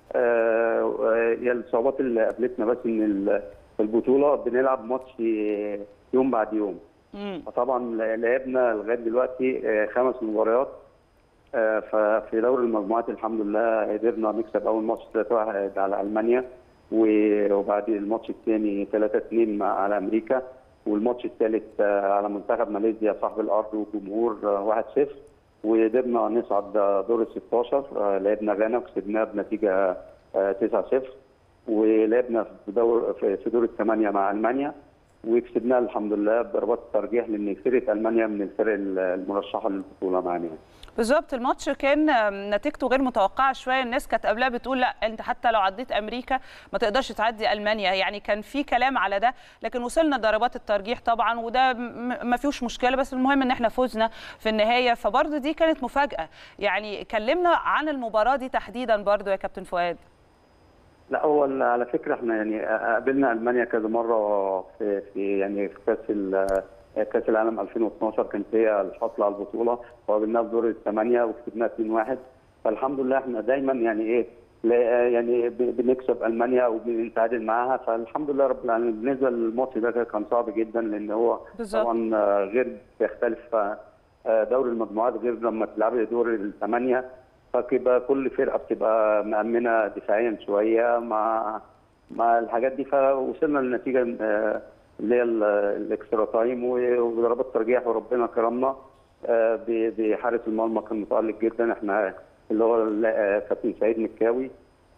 آه هي الصعوبات اللي قابلتنا بس ان في البطوله بنلعب ماتش يوم بعد يوم فطبعا لعبنا لغايه دلوقتي خمس مباريات آه ففي دوري المجموعات الحمد لله قدرنا نكسب اول ماتش 3-1 على المانيا وبعد الماتش الثاني 3-2 على امريكا والماتش الثالث على منتخب ماليزيا صاحب الارض وجمهور 1-0 وقدرنا نصعد دور ال 16 لعبنا غانا وكسبناها بنتيجه 9-0 ولعبنا في دور في دور الثمانيه مع المانيا وكسبناها الحمد لله بضربات الترجيح لان فرقه المانيا من الفرق المرشحه للبطوله معانا بالظبط الماتش كان نتيجته غير متوقعه شويه الناس كانت قبلها بتقول لا انت حتى لو عديت امريكا ما تقدرش تعدي المانيا يعني كان في كلام على ده لكن وصلنا ضربات الترجيح طبعا وده ما فيهوش مشكله بس المهم ان احنا فزنا في النهايه فبرضه دي كانت مفاجاه يعني كلمنا عن المباراه دي تحديدا برضه يا كابتن فؤاد لا هو على فكره احنا يعني قابلنا المانيا كذا مره في, في يعني في كاس كاس العالم 2012 كانت هي الحصل على البطوله وقابلناها في دور الثمانيه وكسبناها 2-1 فالحمد لله احنا دايما يعني ايه يعني بنكسب المانيا وبنتعادل معاها فالحمد لله رب العالمين بالنسبه للماتش ده كان صعب جدا لان هو بالزبط. طبعا غير بيختلف دوري المجموعات غير لما تلعبي دور الثمانيه فكده كل فرقه بتبقى مأمنه دفاعيا شويه مع مع الحاجات دي فوصلنا للنتيجه اللي هي الاكسترا تايم وضربات ترجيح وربنا كرمنا بحارس المرمى كان متالق جدا احنا اللي هو كابتن سعيد مكاوي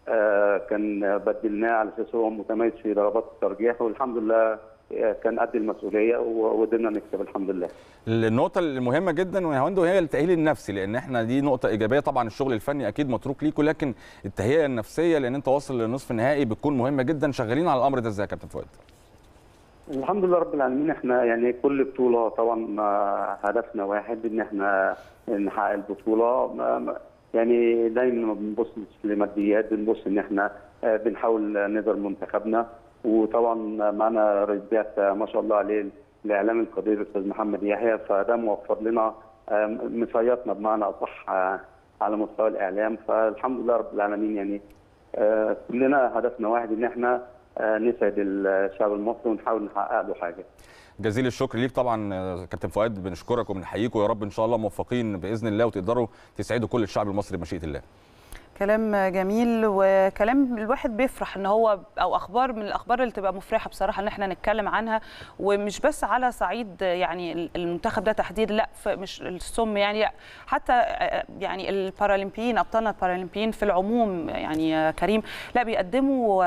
كان بدلناه على اساس هو متميز في ضربات الترجيح والحمد لله كان قد المسؤوليه وقدرنا نكسب الحمد لله. النقطة المهمة جدا وهندو هي التأهيل النفسي لأن احنا دي نقطة إيجابية طبعا الشغل الفني أكيد متروك ليكم لكن التهيئة النفسية لأن أنت واصل لنصف النهائي بتكون مهمة جدا شغالين على الأمر ده إزاي يا كابتن فؤاد؟ الحمد لله رب العالمين احنا يعني كل بطولة طبعا هدفنا واحد إن احنا نحقق البطولة يعني دايما ما بنبص لماديات بنبص إن احنا بنحاول نقدر منتخبنا وطبعا معنا رئيس بعثه ما شاء الله عليه الاعلام القدير الاستاذ محمد يحيى فده موفر لنا مسيطنا بمعنى اصح على مستوى الاعلام فالحمد لله رب العالمين يعني كلنا هدفنا واحد ان احنا نسعد الشعب المصري ونحاول نحقق له حاجه. جزيل الشكر ليك طبعا كابتن فؤاد بنشكرك وبنحييك ويا رب ان شاء الله موفقين باذن الله وتقدروا تسعدوا كل الشعب المصري بمشيئه الله. كلام جميل وكلام الواحد بيفرح ان هو او اخبار من الاخبار اللي تبقى مفرحه بصراحه ان احنا نتكلم عنها ومش بس على صعيد يعني المنتخب ده تحديدا لا مش السم يعني لا حتى يعني البارالمبيين ابطالنا البارالمبيين في العموم يعني كريم لا بيقدموا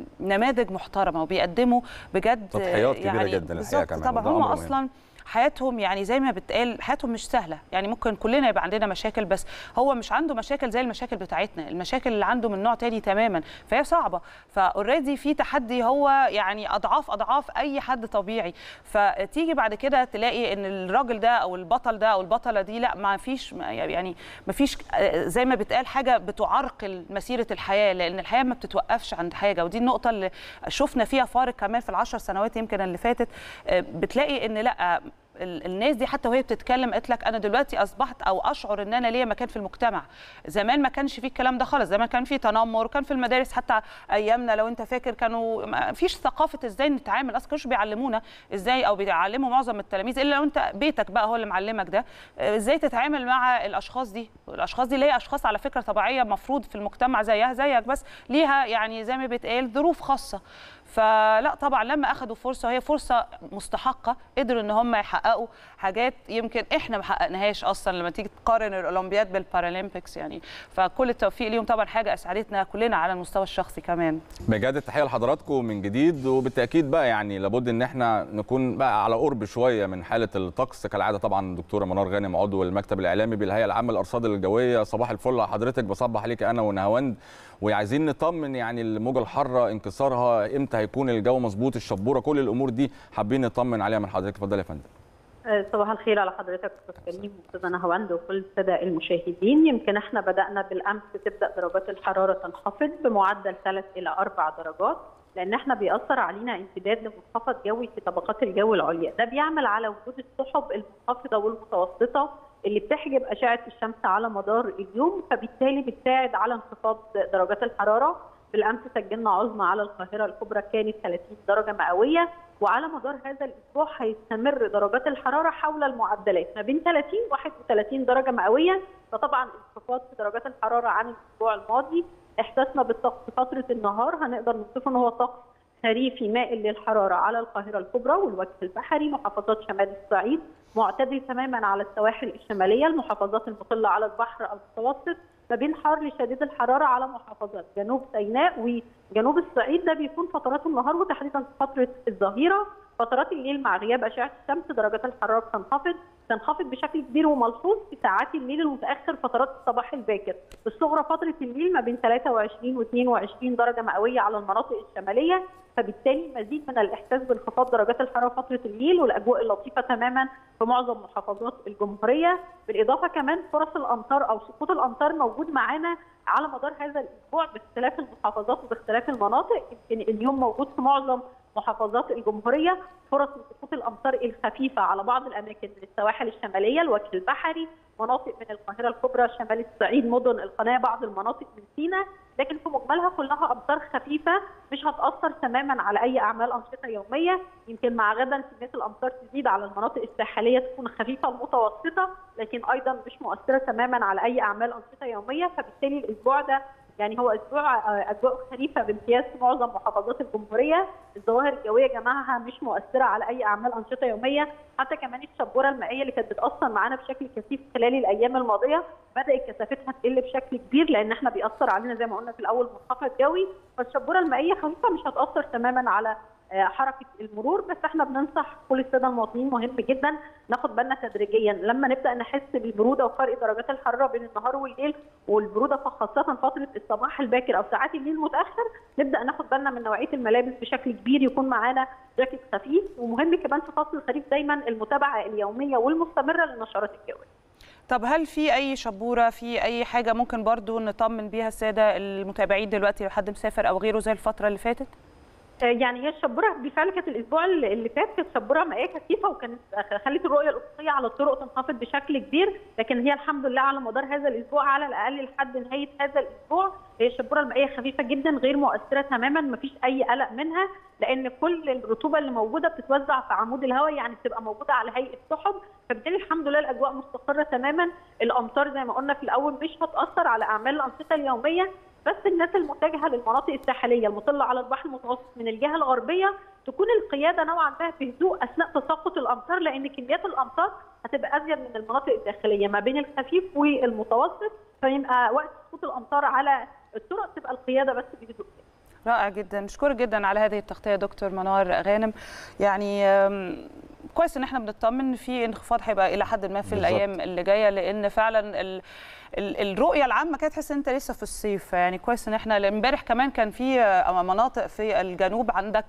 نماذج محترمه وبيقدموا بجد تضحيات كبيره يعني جدا الحقيقه كمان طبعا وده هم أمر مهم. اصلا حياتهم يعني زي ما بتقال حياتهم مش سهله يعني ممكن كلنا يبقى عندنا مشاكل بس هو مش عنده مشاكل زي المشاكل بتاعتنا المشاكل اللي عنده من نوع تاني تماما فهي صعبه فاوريدي في تحدي هو يعني اضعاف اضعاف اي حد طبيعي فتيجي بعد كده تلاقي ان الراجل ده او البطل ده او البطله دي لا ما فيش يعني ما فيش زي ما بتقال حاجه بتعرقل مسيره الحياه لان الحياه ما بتتوقفش عند حاجه ودي النقطه اللي شفنا فيها فارق كمان في العشر سنوات يمكن اللي فاتت بتلاقي ان لا الناس دي حتى وهي بتتكلم قالت لك انا دلوقتي اصبحت او اشعر ان انا ليا مكان في المجتمع زمان ما كانش فيه الكلام ده خالص زمان كان فيه تنمر كان في المدارس حتى ايامنا لو انت فاكر كانوا ما فيش ثقافه ازاي نتعامل اصلا كانوش بيعلمونا ازاي او بيعلموا معظم التلاميذ الا لو انت بيتك بقى هو اللي معلمك ده ازاي تتعامل مع الاشخاص دي الاشخاص دي اللي هي اشخاص على فكره طبيعيه مفروض في المجتمع زيها زيك بس ليها يعني زي ما بيتقال ظروف خاصه فلا طبعا لما اخذوا فرصه وهي فرصه مستحقه قدروا ان هم يحققوا حاجات يمكن احنا ما حققناهاش اصلا لما تيجي تقارن الاولمبياد بالبارالمبيكس يعني فكل التوفيق ليهم طبعا حاجه اسعدتنا كلنا على المستوى الشخصي كمان بجد التحيه لحضراتكم من جديد وبالتاكيد بقى يعني لابد ان احنا نكون بقى على قرب شويه من حاله الطقس كالعاده طبعا الدكتوره منار غانم عضو المكتب الاعلامي بالهيئه العامه للارصاد الجويه صباح الفل على حضرتك بصبح عليك انا ونهاوند وعايزين نطمن يعني الموجه الحاره انكسارها امتى هيكون الجو مظبوط الشبوره كل الامور دي حابين نطمن عليها من حضرتك اتفضل يا فندم صباح الخير على حضرتك استاذ كريم واستاذه نهاوند وكل الساده المشاهدين يمكن احنا بدانا بالامس تبدا درجات الحراره تنخفض بمعدل 3 الى 4 درجات لان احنا بيأثر علينا امتداد لمنخفض جوي في طبقات الجو العليا ده بيعمل على وجود السحب المنخفضه والمتوسطه اللي بتحجب اشعه الشمس على مدار اليوم فبالتالي بتساعد على انخفاض درجات الحراره بالامس سجلنا عظمى على القاهره الكبرى كانت 30 درجه مئويه وعلى مدار هذا الاسبوع هيستمر درجات الحراره حول المعدلات ما بين 30 و 31 درجه مئويه فطبعا انخفاض في درجات الحراره عن الاسبوع الماضي احساسنا بالطقس في فتره النهار هنقدر نوصفه ان هو طقس خريفي مائل للحراره على القاهره الكبرى والوجه البحري محافظات شمال الصعيد معتدل تماما على السواحل الشماليه المحافظات المطله على البحر المتوسط ما بين حر لشديد الحراره على محافظات جنوب سيناء وجنوب الصعيد ده بيكون فترات النهار وتحديدا فتره الظهيره فترات الليل مع غياب اشعه الشمس درجات الحراره بتنخفض تنخفض بشكل كبير وملحوظ في ساعات الليل المتاخر فترات الصباح الباكر الصغرى فتره الليل ما بين 23 و 22 درجه مئويه على المناطق الشماليه فبالتالي مزيد من الاحساس بانخفاض درجات الحراره فتره الليل والاجواء اللطيفه تماما في معظم محافظات الجمهوريه بالاضافه كمان فرص الامطار او سقوط الامطار موجود معانا على مدار هذا الاسبوع باختلاف المحافظات وباختلاف المناطق يمكن اليوم موجود في معظم محافظات الجمهوريه فرص سقوط الامطار الخفيفه على بعض الاماكن من السواحل الشماليه الوجه البحري مناطق من القاهره الكبرى شمال الصعيد مدن القناه بعض المناطق من سيناء لكن في مجملها كلها امطار خفيفه مش هتاثر تماما على اي اعمال انشطه يوميه يمكن مع غدا كميه الامطار تزيد على المناطق الساحليه تكون خفيفه ومتوسطه لكن ايضا مش مؤثره تماما على اي اعمال انشطه يوميه فبالتالي الاسبوع ده يعني هو اسبوع اجواء خريفه بامتياز في معظم محافظات الجمهوريه الظواهر الجويه جماعها مش مؤثره على اي اعمال انشطه يوميه حتى كمان الشبوره المائيه اللي كانت بتاثر معانا بشكل كثيف خلال الايام الماضيه بدات كثافتها تقل بشكل كبير لان احنا بيأثر علينا زي ما قلنا في الاول منخفض جوي فالشبوره المائيه خفيفه مش هتاثر تماما على حركه المرور بس احنا بننصح كل الساده المواطنين مهم جدا ناخد بالنا تدريجيا لما نبدا نحس بالبروده وفرق درجات الحراره بين النهار والليل والبروده خاصه فتره الصباح الباكر او ساعات الليل المتاخر نبدا ناخد بالنا من نوعيه الملابس بشكل كبير يكون معانا جاكيت خفيف ومهم كمان في فصل الخريف دايما المتابعه اليوميه والمستمره للنشرات الجويه طب هل في اي شبوره في اي حاجه ممكن برضو نطمن بيها الساده المتابعين دلوقتي لو حد مسافر او غيره زي الفتره اللي فاتت يعني هي الشبوره بالفعل كانت الاسبوع اللي فات كانت شبوره مائيه خفيفه وكانت خلت الرؤيه الافقيه على الطرق تنخفض بشكل كبير لكن هي الحمد لله على مدار هذا الاسبوع على الاقل لحد نهايه هذا الاسبوع هي الشبوره المائيه خفيفه جدا غير مؤثره تماما ما فيش اي قلق منها لان كل الرطوبه اللي موجوده بتتوزع في عمود الهواء يعني بتبقى موجوده على هيئه سحب فبالتالي الحمد لله الاجواء مستقره تماما الامطار زي ما قلنا في الاول مش هتاثر على اعمال الانشطه اليوميه بس الناس المتجهه للمناطق الساحليه المطله على البحر المتوسط من الجهه الغربيه تكون القياده نوعا ما في هدوء اثناء تساقط الامطار لان كميات الامطار هتبقى ازيد من المناطق الداخليه ما بين الخفيف والمتوسط فيبقى وقت سقوط الامطار على الطرق تبقى القياده بس بهدوء رائع جدا نشكرك جدا على هذه التغطيه دكتور منار غانم يعني كويس ان احنا بنطمن في انخفاض هيبقى الى حد ما في بالزبط. الايام اللي جايه لان فعلا ال الرؤيه العامه كانت تحس ان انت لسه في الصيف يعني كويس ان احنا امبارح كمان كان في مناطق في الجنوب عندك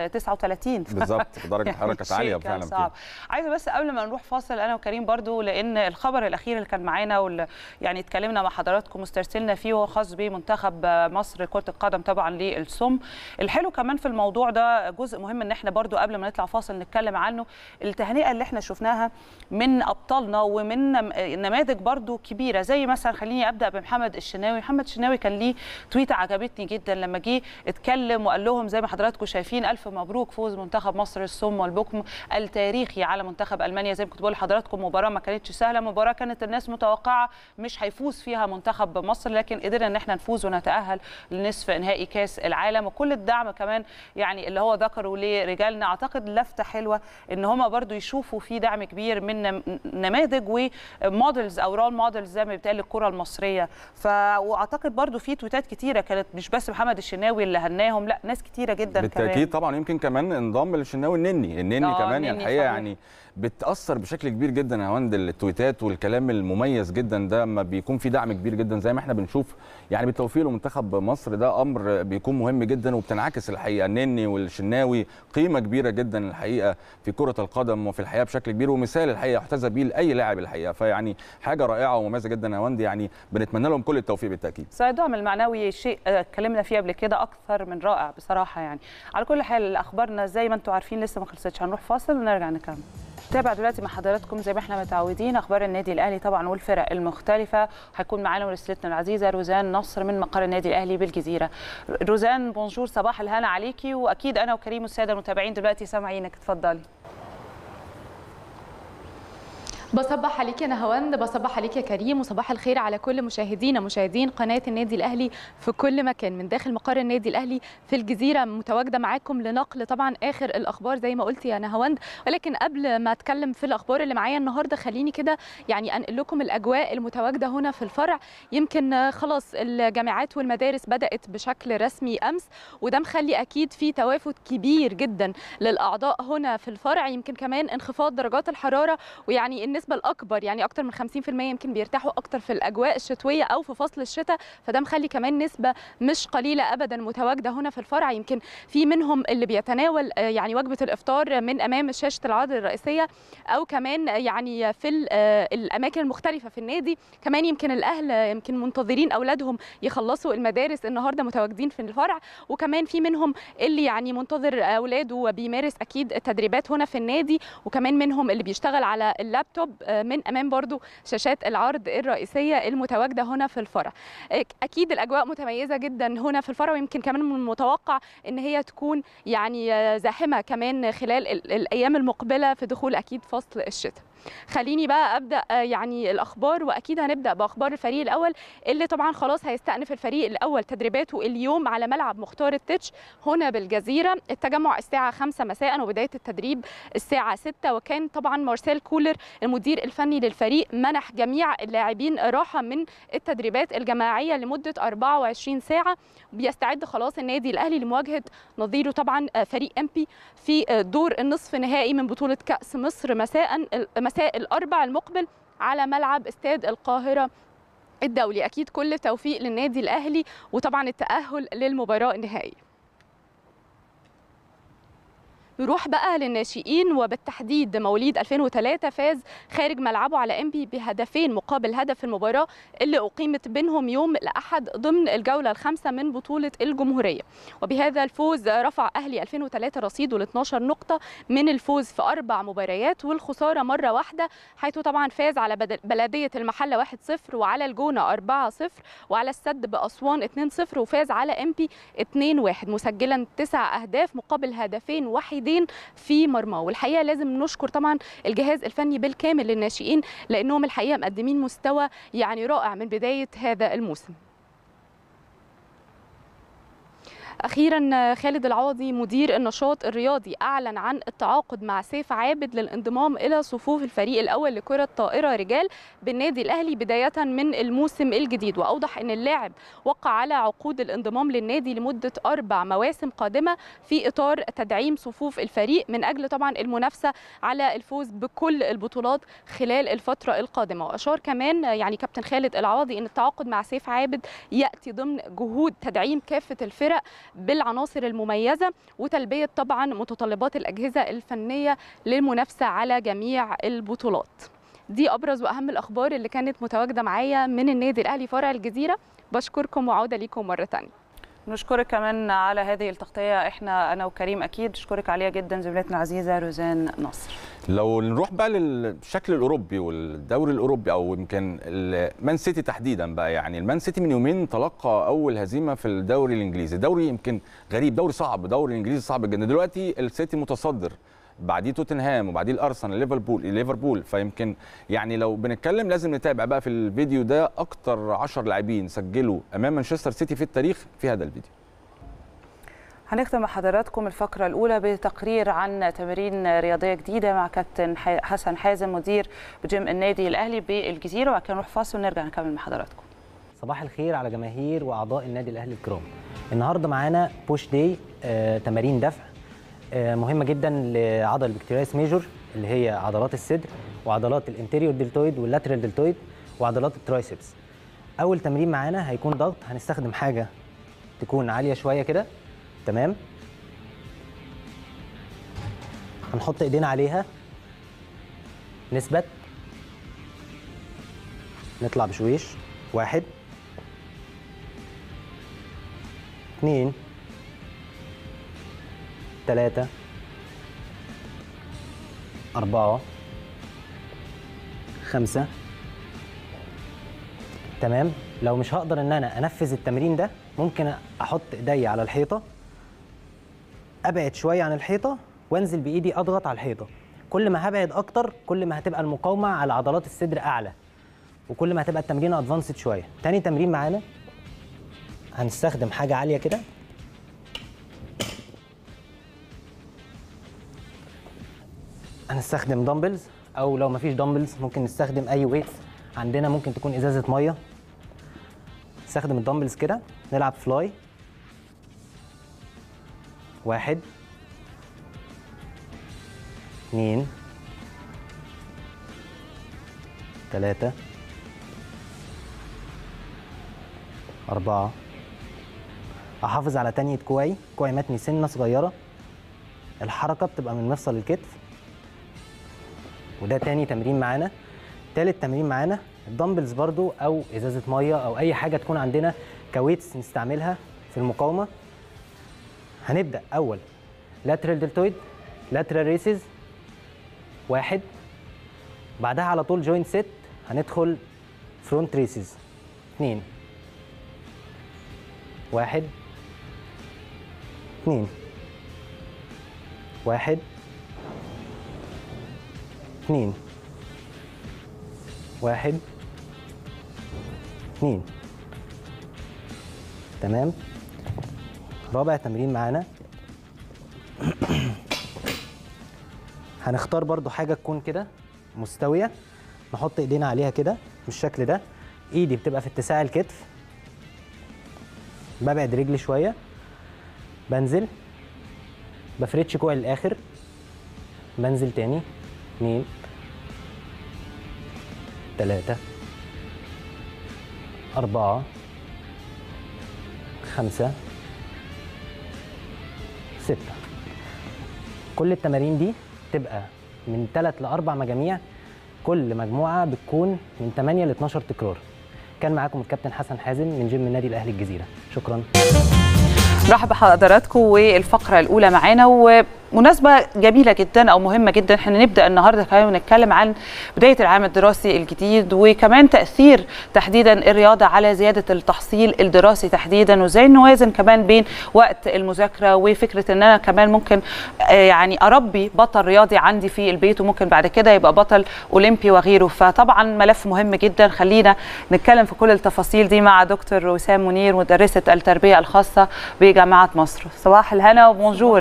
39 بالظبط درجه حراره كانت عاليه فعلا صعب عايزه بس قبل ما نروح فاصل انا وكريم برضو لان الخبر الاخير اللي كان معانا واللي يعني اتكلمنا مع حضراتكم واسترسلنا فيه هو خاص بمنتخب مصر كره القدم طبعا للسم الحلو كمان في الموضوع ده جزء مهم ان احنا برضو قبل ما نطلع فاصل نتكلم عنه التهنئه اللي احنا شفناها من ابطالنا ومن نماذج برضو كبيره زي مثلا خليني ابدا بمحمد الشناوي محمد الشناوي كان ليه تويته عجبتني جدا لما جه اتكلم وقال لهم زي ما حضراتكم شايفين الف مبروك فوز منتخب مصر الصم والبكم التاريخي على منتخب المانيا زي ما كنت بقول لحضراتكم مباراه ما كانتش سهله مباراه كانت الناس متوقعه مش هيفوز فيها منتخب مصر لكن قدرنا ان احنا نفوز ونتاهل لنصف نهائي كاس العالم وكل الدعم كمان يعني اللي هو ذكره لرجالنا اعتقد لفته حلوه ان هم برضو يشوفوا في دعم كبير من نماذج ومودلز او رول مودلز زي ما بيتقال الكره المصريه ف واعتقد برضو في تويتات كتيره كانت مش بس محمد الشناوي اللي هناهم لا ناس كتيره جدا بالتاكيد كمان. طبعا يمكن كمان انضم للشناوي النني النني آه، كمان النني يعني الحقيقه صحيح. يعني بتاثر بشكل كبير جدا يا هوند التويتات والكلام المميز جدا ده اما بيكون في دعم كبير جدا زي ما احنا بنشوف يعني بالتوفيق لمنتخب مصر ده امر بيكون مهم جدا وبتنعكس الحقيقه النني والشناوي قيمه كبيره جدا الحقيقه في كره القدم وفي الحياه بشكل كبير ومثال الحقيقه يحتذى به لاي لاعب الحقيقه فيعني حاجه رائعه ومميزه جدا يا هوند يعني بنتمنى لهم كل التوفيق بالتاكيد صحيح الدعم المعنوي شيء آه، اتكلمنا فيه قبل كده اكثر من رائع بصراحه يعني على كل حال اخبارنا زي ما انتم عارفين لسه ما خلصتش هنروح فاصل ونرجع نكمل تابع دلوقتي مع حضراتكم زي ما احنا متعودين اخبار النادي الاهلي طبعا والفرق المختلفه هيكون معانا مراسلتنا العزيزه روزان نصر من مقر النادي الاهلي بالجزيره روزان بونجور صباح الهنا عليكي واكيد انا وكريم والساده المتابعين دلوقتي سامعينك اتفضلي بصبح عليك يا نهاوند بصبح عليك يا كريم وصباح الخير على كل مشاهدينا مشاهدين قناه النادي الاهلي في كل مكان من داخل مقر النادي الاهلي في الجزيره متواجده معاكم لنقل طبعا اخر الاخبار زي ما قلت يا نهاوند ولكن قبل ما اتكلم في الاخبار اللي معايا النهارده خليني كده يعني انقل لكم الاجواء المتواجده هنا في الفرع يمكن آه، خلاص الجامعات والمدارس بدات بشكل رسمي امس وده مخلي اكيد في توافد كبير جدا للاعضاء هنا في الفرع يمكن كمان انخفاض درجات الحراره ويعني النسبه الاكبر يعني اكتر من 50% يمكن بيرتاحوا اكتر في الاجواء الشتويه او في فصل الشتاء فده مخلي كمان نسبه مش قليله ابدا متواجده هنا في الفرع يمكن في منهم اللي بيتناول آه، يعني وجبه الافطار من امام شاشه العرض الرئيسيه او كمان يعني في ال- آه، الاماكن المختلفه في النادي كمان يمكن الاهل يمكن منتظرين اولادهم يخلصوا المدارس النهارده متواجدين في الفرع وكمان في منهم اللي يعني منتظر اولاده وبيمارس اكيد التدريبات هنا في النادي وكمان منهم اللي بيشتغل على اللابتوب آه، من امام برضو شاشات العرض الرئيسيه المتواجده هنا في الفرع أك- اكيد الاجواء متميزه جدا هنا في الفرع ويمكن كمان من المتوقع ان هي تكون يعني آه، زاحمه كمان خلال ال- الايام المقبله في دخول اكيد فصل الشتاء خليني بقى ابدا آه، يعني الاخبار واكيد هنبدا باخبار الفريق الاول اللي طبعا خلاص هيستأنف الفريق الاول تدريباته اليوم على ملعب مختار التتش هنا بالجزيره التجمع الساعه 5 مساء وبدايه التدريب الساعه 6 وكان طبعا مارسيل كولر المدير الفني للفريق منح جميع اللاعبين راحه من التدريبات الجماعيه لمده 24 ساعه بيستعد خلاص النادي الاهلي لمواجهه نظيره طبعا آه، فريق امبي في آه، دور النصف نهائي من بطوله كاس مصر مساء مساء الاربع المقبل على ملعب استاد القاهره الدولي اكيد كل توفيق للنادي الاهلي وطبعا التاهل للمباراه النهائيه نروح بقى للناشئين وبالتحديد مواليد 2003 فاز خارج ملعبه على انبي بهدفين مقابل هدف في المباراه اللي اقيمت بينهم يوم الاحد ضمن الجوله الخامسه من بطوله الجمهوريه وبهذا الفوز رفع اهلي 2003 رصيده ل 12 نقطه من الفوز في اربع مباريات والخساره مره واحده حيث طبعا فاز على بدل- بلديه المحله 1-0 وعلى الجونه 4-0 وعلى السد باسوان 2-0 وفاز على انبي 2-1 مسجلا تسع اهداف مقابل هدفين وحيدين في مرماه والحقيقه لازم نشكر طبعا الجهاز الفني بالكامل للناشئين لانهم الحقيقه مقدمين مستوى يعني رائع من بدايه هذا الموسم اخيرا خالد العوضي مدير النشاط الرياضي اعلن عن التعاقد مع سيف عابد للانضمام الى صفوف الفريق الاول لكره طائره رجال بالنادي الاهلي بدايه من الموسم الجديد واوضح ان اللاعب وقع على عقود الانضمام للنادي لمده اربع مواسم قادمه في اطار تدعيم صفوف الفريق من اجل طبعا المنافسه على الفوز بكل البطولات خلال الفتره القادمه واشار كمان يعني كابتن خالد العوضي ان التعاقد مع سيف عابد ياتي ضمن جهود تدعيم كافه الفرق بالعناصر المميزه وتلبيه طبعا متطلبات الاجهزه الفنيه للمنافسه على جميع البطولات دي ابرز واهم الاخبار اللي كانت متواجده معايا من النادي الاهلي فرع الجزيره بشكركم وعوده ليكم مره ثانيه نشكرك كمان على هذه التغطيه احنا انا وكريم اكيد نشكرك عليها جدا زميلتنا العزيزه روزان نصر لو نروح بقى للشكل الاوروبي والدوري الاوروبي او يمكن المان سيتي تحديدا بقى يعني المان سيتي من يومين تلقى اول هزيمه في الدوري الانجليزي دوري يمكن غريب دوري صعب دوري انجليزي صعب جدا دلوقتي السيتي متصدر بعديه توتنهام وبعديه الارسنال ليفربول ليفربول فيمكن يعني لو بنتكلم لازم نتابع بقى في الفيديو ده اكتر 10 لاعبين سجلوا امام مانشستر سيتي في التاريخ في هذا الفيديو هنختم مع حضراتكم الفقرة الأولى بتقرير عن تمارين رياضية جديدة مع كابتن حسن حازم مدير بجيم النادي الأهلي بالجزيرة وبعد كده نروح فاصل ونرجع نكمل مع حضراتكم. صباح الخير على جماهير وأعضاء النادي الأهلي الكرام. النهارده معانا بوش داي آه، تمارين دفع آه، مهمة جدا لعضل البكتيرياس ميجور اللي هي عضلات الصدر وعضلات الانتيريور دلتويد واللاترال دلتويد وعضلات الترايسبس. أول تمرين معانا هيكون ضغط هنستخدم حاجة تكون عالية شوية كده تمام هنحط ايدينا عليها نثبت نطلع بشويش واحد اثنين ثلاثة أربعة خمسة تمام لو مش هقدر ان انا انفذ التمرين ده ممكن احط ايدي على الحيطه ابعد شويه عن الحيطه وانزل بايدي اضغط على الحيطه كل ما هبعد اكتر كل ما هتبقى المقاومه على عضلات الصدر اعلى وكل ما هتبقى التمرين ادفانسد شويه تاني تمرين معانا هنستخدم حاجه عاليه كده هنستخدم دمبلز او لو مفيش دمبلز ممكن نستخدم اي ويت عندنا ممكن تكون ازازه ميه نستخدم الدمبلز كده نلعب فلاي واحد اثنين ثلاثة أربعة أحافظ على تانية كوعي كوعي متني سنة صغيرة الحركة بتبقى من مفصل الكتف وده تاني تمرين معانا تالت تمرين معانا الدمبلز برضو أو إزازة مية أو أي حاجة تكون عندنا كويتس نستعملها في المقاومة هنبدأ أول lateral deltoid lateral races واحد بعدها على طول جوينت ست هندخل فرونت ريسز اثنين واحد اثنين واحد اثنين واحد اثنين تمام رابع تمرين معانا هنختار برضو حاجة تكون كده مستوية نحط ايدينا عليها كده بالشكل ده ايدي بتبقى في اتساع الكتف ببعد رجلي شوية بنزل بفردش كوعي للآخر بنزل تاني اتنين تلاتة أربعة خمسة ستة كل التمارين دي تبقى من 3 ل 4 مجاميع كل مجموعه بتكون من 8 ل 12 تكرار كان معاكم الكابتن حسن حازم من جيم النادي الاهلي الجزيره شكرا مرحبا بحضراتكم والفقره الاولى معانا ومناسبه جميله جدا او مهمه جدا احنا نبدا النهارده كمان نتكلم عن بدايه العام الدراسي الجديد وكمان تاثير تحديدا الرياضه على زياده التحصيل الدراسي تحديدا وازاي نوازن كمان بين وقت المذاكره وفكره ان انا كمان ممكن آه، يعني اربي بطل رياضي عندي في البيت وممكن بعد كده يبقى بطل اولمبي وغيره فطبعا ملف مهم جدا خلينا نتكلم في كل التفاصيل دي مع دكتور وسام منير مدرسه التربيه الخاصه بجامعه مصر صباح الهنا وبونجور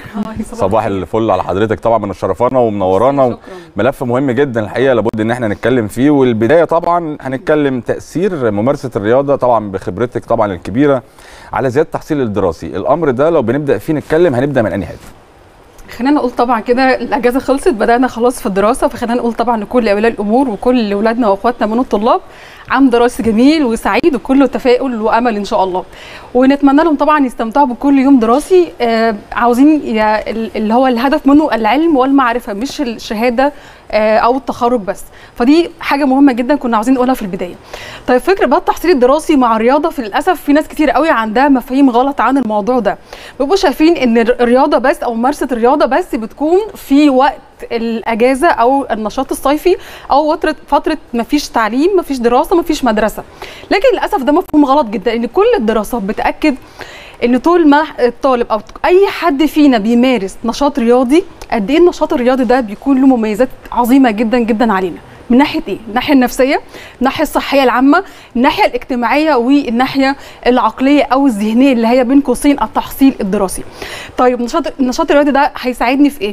صباح الفل على حضرتك طبعا من الشرفانه ومنورانا ملف مهم جدا الحقيقه لابد ان احنا نتكلم فيه والبدايه طبعا هنتكلم تاثير ممارسه الرياضه طبعا بخبرتك طبعا الكبيره على زياده التحصيل الدراسي الامر ده لو بنبدا فيه نتكلم هنبدا من انهي حته خلينا نقول طبعا كده الاجازه خلصت بدانا خلاص في الدراسه فخلينا نقول طبعا لكل اولياء الامور وكل اولادنا واخواتنا من الطلاب عام دراسي جميل وسعيد وكله تفاؤل وامل ان شاء الله ونتمنى لهم طبعا يستمتعوا بكل يوم دراسي آه عاوزين يا- اللي هو الهدف منه العلم والمعرفه مش الشهاده آه او التخرج بس فدي حاجه مهمه جدا كنا عاوزين نقولها في البدايه طيب فكره بقى التحصيل الدراسي مع الرياضه في للاسف في ناس كتير قوي عندها مفاهيم غلط عن الموضوع ده بيبقوا شايفين ان الرياضه بس او ممارسه الرياضه بس بتكون في وقت الاجازه او النشاط الصيفي او فتره فتره مفيش تعليم مفيش دراسه مفيش مدرسه لكن للاسف ده مفهوم غلط جدا ان كل الدراسات بتاكد ان طول ما الطالب او اي حد فينا بيمارس نشاط رياضي قد ايه النشاط الرياضي ده بيكون له مميزات عظيمه جدا جدا علينا من ناحيه ايه؟ من الناحيه النفسيه، الناحيه الصحيه العامه، الناحيه الاجتماعيه والناحيه العقليه او الذهنيه اللي هي بين قوسين التحصيل الدراسي. طيب النشاط النشاط الرياضي ده هيساعدني في ايه؟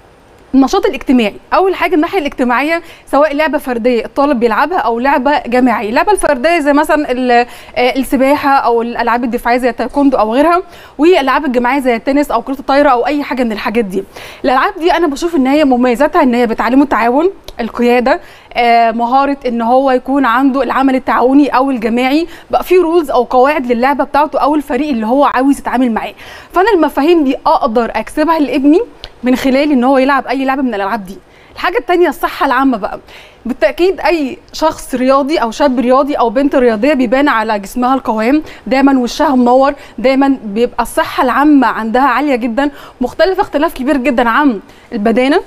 النشاط الاجتماعي اول حاجه الناحيه الاجتماعيه سواء لعبه فرديه الطالب بيلعبها او لعبه جماعيه اللعبه الفرديه زي مثلا ال- آه، السباحه او الالعاب الدفاعيه زي التايكوندو او غيرها والالعاب الجماعيه زي التنس او كره الطايره او اي حاجه من الحاجات دي الالعاب دي انا بشوف ان هي مميزاتها ان هي بتعلمه التعاون القياده آه، مهاره ان هو يكون عنده العمل التعاوني او الجماعي بقى في رولز او قواعد للعبه بتاعته او الفريق اللي هو عاوز يتعامل معاه فانا المفاهيم دي اقدر اكسبها لابني من خلال ان هو يلعب اي لعبه من الالعاب دي الحاجه الثانيه الصحه العامه بقى بالتاكيد اي شخص رياضي او شاب رياضي او بنت رياضيه بيبان على جسمها القوام دايما وشها منور دايما بيبقى الصحه العامه عندها عاليه جدا مختلفه اختلاف كبير جدا عن البدانه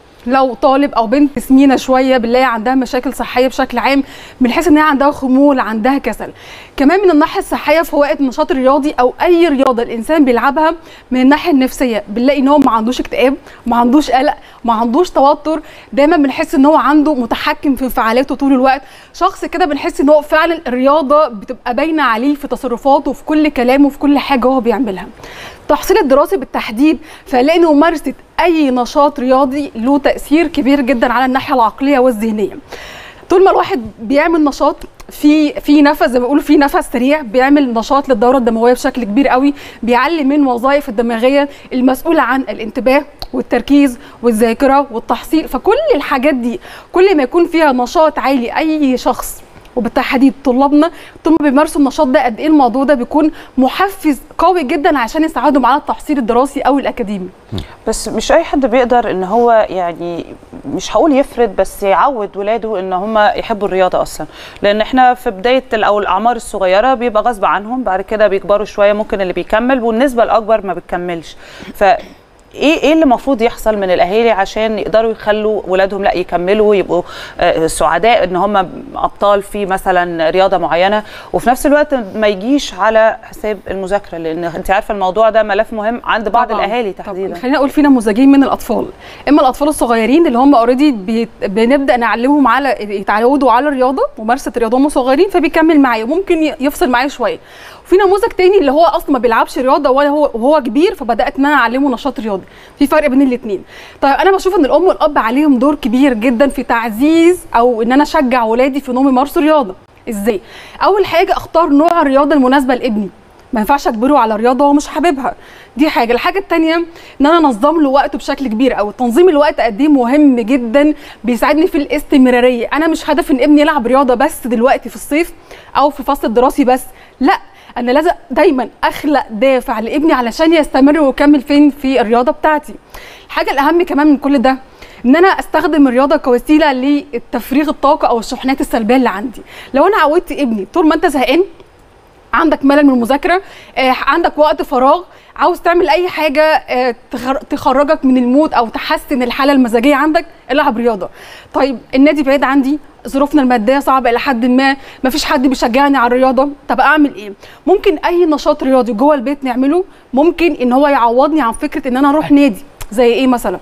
لو طالب او بنت سمينه شويه بنلاقي عندها مشاكل صحيه بشكل عام بنحس ان هي عندها خمول عندها كسل كمان من الناحيه الصحيه في وقت النشاط الرياضي او اي رياضه الانسان بيلعبها من الناحيه النفسيه بنلاقي ان هو ما عندوش اكتئاب ما عندوش قلق ما عندوش توتر دايما بنحس ان هو عنده متحكم في انفعالاته طول الوقت شخص كده بنحس ان هو فعلا الرياضه بتبقى باينه عليه في تصرفاته وفي كل كلامه وفي كل حاجه هو بيعملها التحصيل الدراسي بالتحديد فلاقي ان ممارسه اي نشاط رياضي له تاثير كبير جدا على الناحيه العقليه والذهنيه طول ما الواحد بيعمل نشاط في في نفس زي ما بيقولوا في نفس سريع بيعمل نشاط للدوره الدمويه بشكل كبير قوي بيعلي من وظائف الدماغيه المسؤوله عن الانتباه والتركيز والذاكره والتحصيل فكل الحاجات دي كل ما يكون فيها نشاط عالي اي شخص وبالتحديد طلابنا طول ما بيمارسوا النشاط ده قد ايه الموضوع ده بيكون محفز قوي جدا عشان يساعدهم على التحصيل الدراسي او الاكاديمي بس مش اي حد بيقدر ان هو يعني مش هقول يفرض بس يعود ولاده ان هم يحبوا الرياضه اصلا لان احنا في بدايه ال- او الاعمار الصغيره بيبقى غصب عنهم بعد كده بيكبروا شويه ممكن اللي بيكمل والنسبه الاكبر ما بتكملش ف ايه ايه اللي المفروض يحصل من الاهالي عشان يقدروا يخلوا ولادهم لا يكملوا يبقوا آه، سعداء ان هم ابطال في مثلا رياضه معينه وفي نفس الوقت ما يجيش على حساب المذاكره لان انت عارفه الموضوع ده ملف مهم عند بعض طبعاً. الاهالي تحديدا خلينا نقول في نموذجين من الاطفال اما الاطفال الصغيرين اللي هم اوريدي بنبدا نعلمهم على يتعودوا على الرياضه ممارسه الرياضه وهم صغيرين فبيكمل معايا وممكن ي- يفصل معايا شويه وفي نموذج تاني اللي هو اصلا ما بيلعبش رياضه ولا هو وهو كبير فبدات ان انا اعلمه نشاط رياضي في فرق بين الاثنين طيب انا بشوف ان الام والاب عليهم دور كبير جدا في تعزيز او ان انا اشجع ولادي في انهم يمارسوا رياضه ازاي اول حاجه اختار نوع الرياضه المناسبه لابني ما ينفعش اجبره على رياضه هو مش حاببها دي حاجه الحاجه الثانيه ان انا انظم له وقته بشكل كبير قوي تنظيم الوقت قد ايه مهم جدا بيساعدني في الاستمراريه انا مش هدف ان ابني يلعب رياضه بس دلوقتي في الصيف او في فصل الدراسي بس لا انا لازم دايما اخلق دافع لابني علشان يستمر ويكمل فين في الرياضه بتاعتي الحاجه الاهم كمان من كل ده ان انا استخدم الرياضه كوسيله لتفريغ الطاقه او الشحنات السلبيه اللي عندي لو انا عودت ابني طول ما انت زهقان عندك ملل من المذاكره آه، عندك وقت فراغ عاوز تعمل اي حاجه آه، تخر- تخرجك من المود او تحسن الحاله المزاجيه عندك العب رياضه طيب النادي بعيد عندي ظروفنا الماديه صعبه الى حد ما مفيش حد بيشجعني على الرياضه طب اعمل ايه ممكن اي نشاط رياضي جوه البيت نعمله ممكن ان هو يعوضني عن فكره ان انا اروح نادي زي ايه مثلا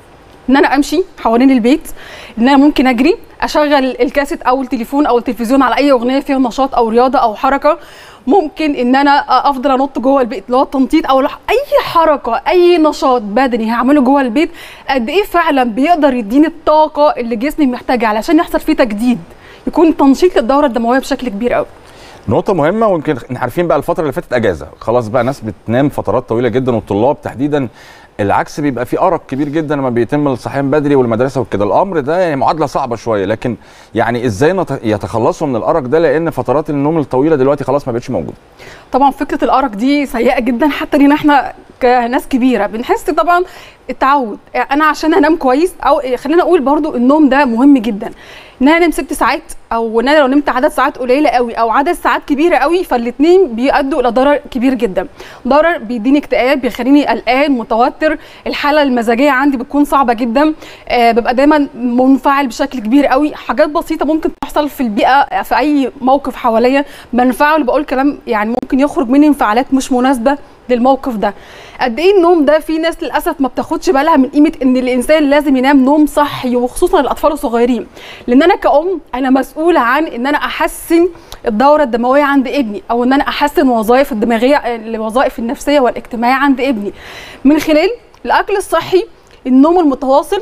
ان انا امشي حوالين البيت ان انا ممكن اجري اشغل الكاسيت او التليفون او التلفزيون على اي اغنيه فيها نشاط او رياضه او حركه ممكن ان انا افضل انط جوه البيت اللي هو التنطيط او الح- اي حركه اي نشاط بدني هعمله جوه البيت قد ايه فعلا بيقدر يديني الطاقه اللي جسمي محتاجها علشان يحصل فيه تجديد يكون تنشيط للدوره الدمويه بشكل كبير قوي نقطة مهمة ويمكن احنا عارفين بقى الفترة اللي فاتت أجازة، خلاص بقى ناس بتنام فترات طويلة جدا والطلاب تحديدا العكس بيبقى في أرق كبير جدا لما بيتم الصحيان بدري والمدرسة وكده، الأمر ده يعني معادلة صعبة شوية لكن يعني إزاي نت- يتخلصوا من الأرق ده لأن فترات النوم الطويلة دلوقتي خلاص ما بقتش موجودة. طبعا فكره الارق دي سيئه جدا حتى لينا احنا كناس كبيره بنحس طبعا التعود انا عشان انام كويس او خلينا اقول برضو النوم ده مهم جدا ان انا انام ست ساعات او ان انا لو نمت عدد ساعات قليله قوي او عدد ساعات كبيره قوي فالاثنين بيؤدوا الى ضرر كبير جدا ضرر بيديني اكتئاب بيخليني قلقان متوتر الحاله المزاجيه عندي بتكون صعبه جدا آه ببقى دايما منفعل بشكل كبير قوي حاجات بسيطه ممكن تحصل في البيئه في اي موقف حواليا بنفعل بقول كلام يعني ممكن يخرج مني انفعالات مش مناسبه للموقف ده قد ايه النوم ده في ناس للاسف ما بتاخدش بالها من قيمه ان الانسان لازم ينام نوم صحي وخصوصا الاطفال الصغيرين لان انا كأم انا مسؤوله عن ان انا احسن الدوره الدمويه عند ابني او ان انا احسن وظائف الدماغيه الوظائف النفسيه والاجتماعيه عند ابني من خلال الاكل الصحي النوم المتواصل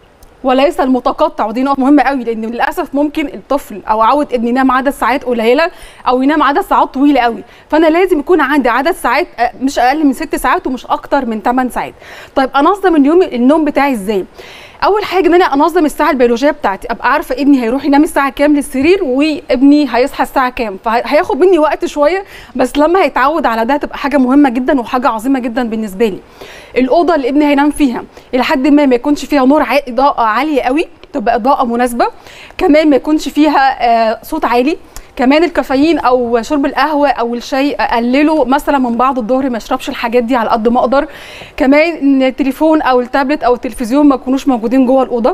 وليس المتقطع ودي نقطه مهمه قوي لان للاسف ممكن الطفل او اعود ابني ينام عدد ساعات قليله او ينام عدد ساعات طويله قوي فانا لازم يكون عندي عدد ساعات آه، مش اقل من ست ساعات ومش اكتر من 8 ساعات طيب انظم اليوم النوم بتاعي ازاي اول حاجه ان انا انظم الساعه البيولوجيه بتاعتي ابقى عارفه ابني هيروح ينام الساعه كام للسرير وابني هيصحى الساعه كام فهياخد مني وقت شويه بس لما هيتعود على ده تبقى حاجه مهمه جدا وحاجه عظيمه جدا بالنسبه لي الاوضه اللي ابني هينام فيها الى حد ما ما يكونش فيها نور عا- اضاءه عاليه قوي تبقى اضاءه مناسبه كمان ما يكونش فيها آه، صوت عالي كمان الكافيين او شرب القهوه او الشاي اقلله مثلا من بعد الظهر ما اشربش الحاجات دي على قد ما اقدر كمان ان التليفون او التابلت او التلفزيون ما يكونوش موجودين جوه الاوضه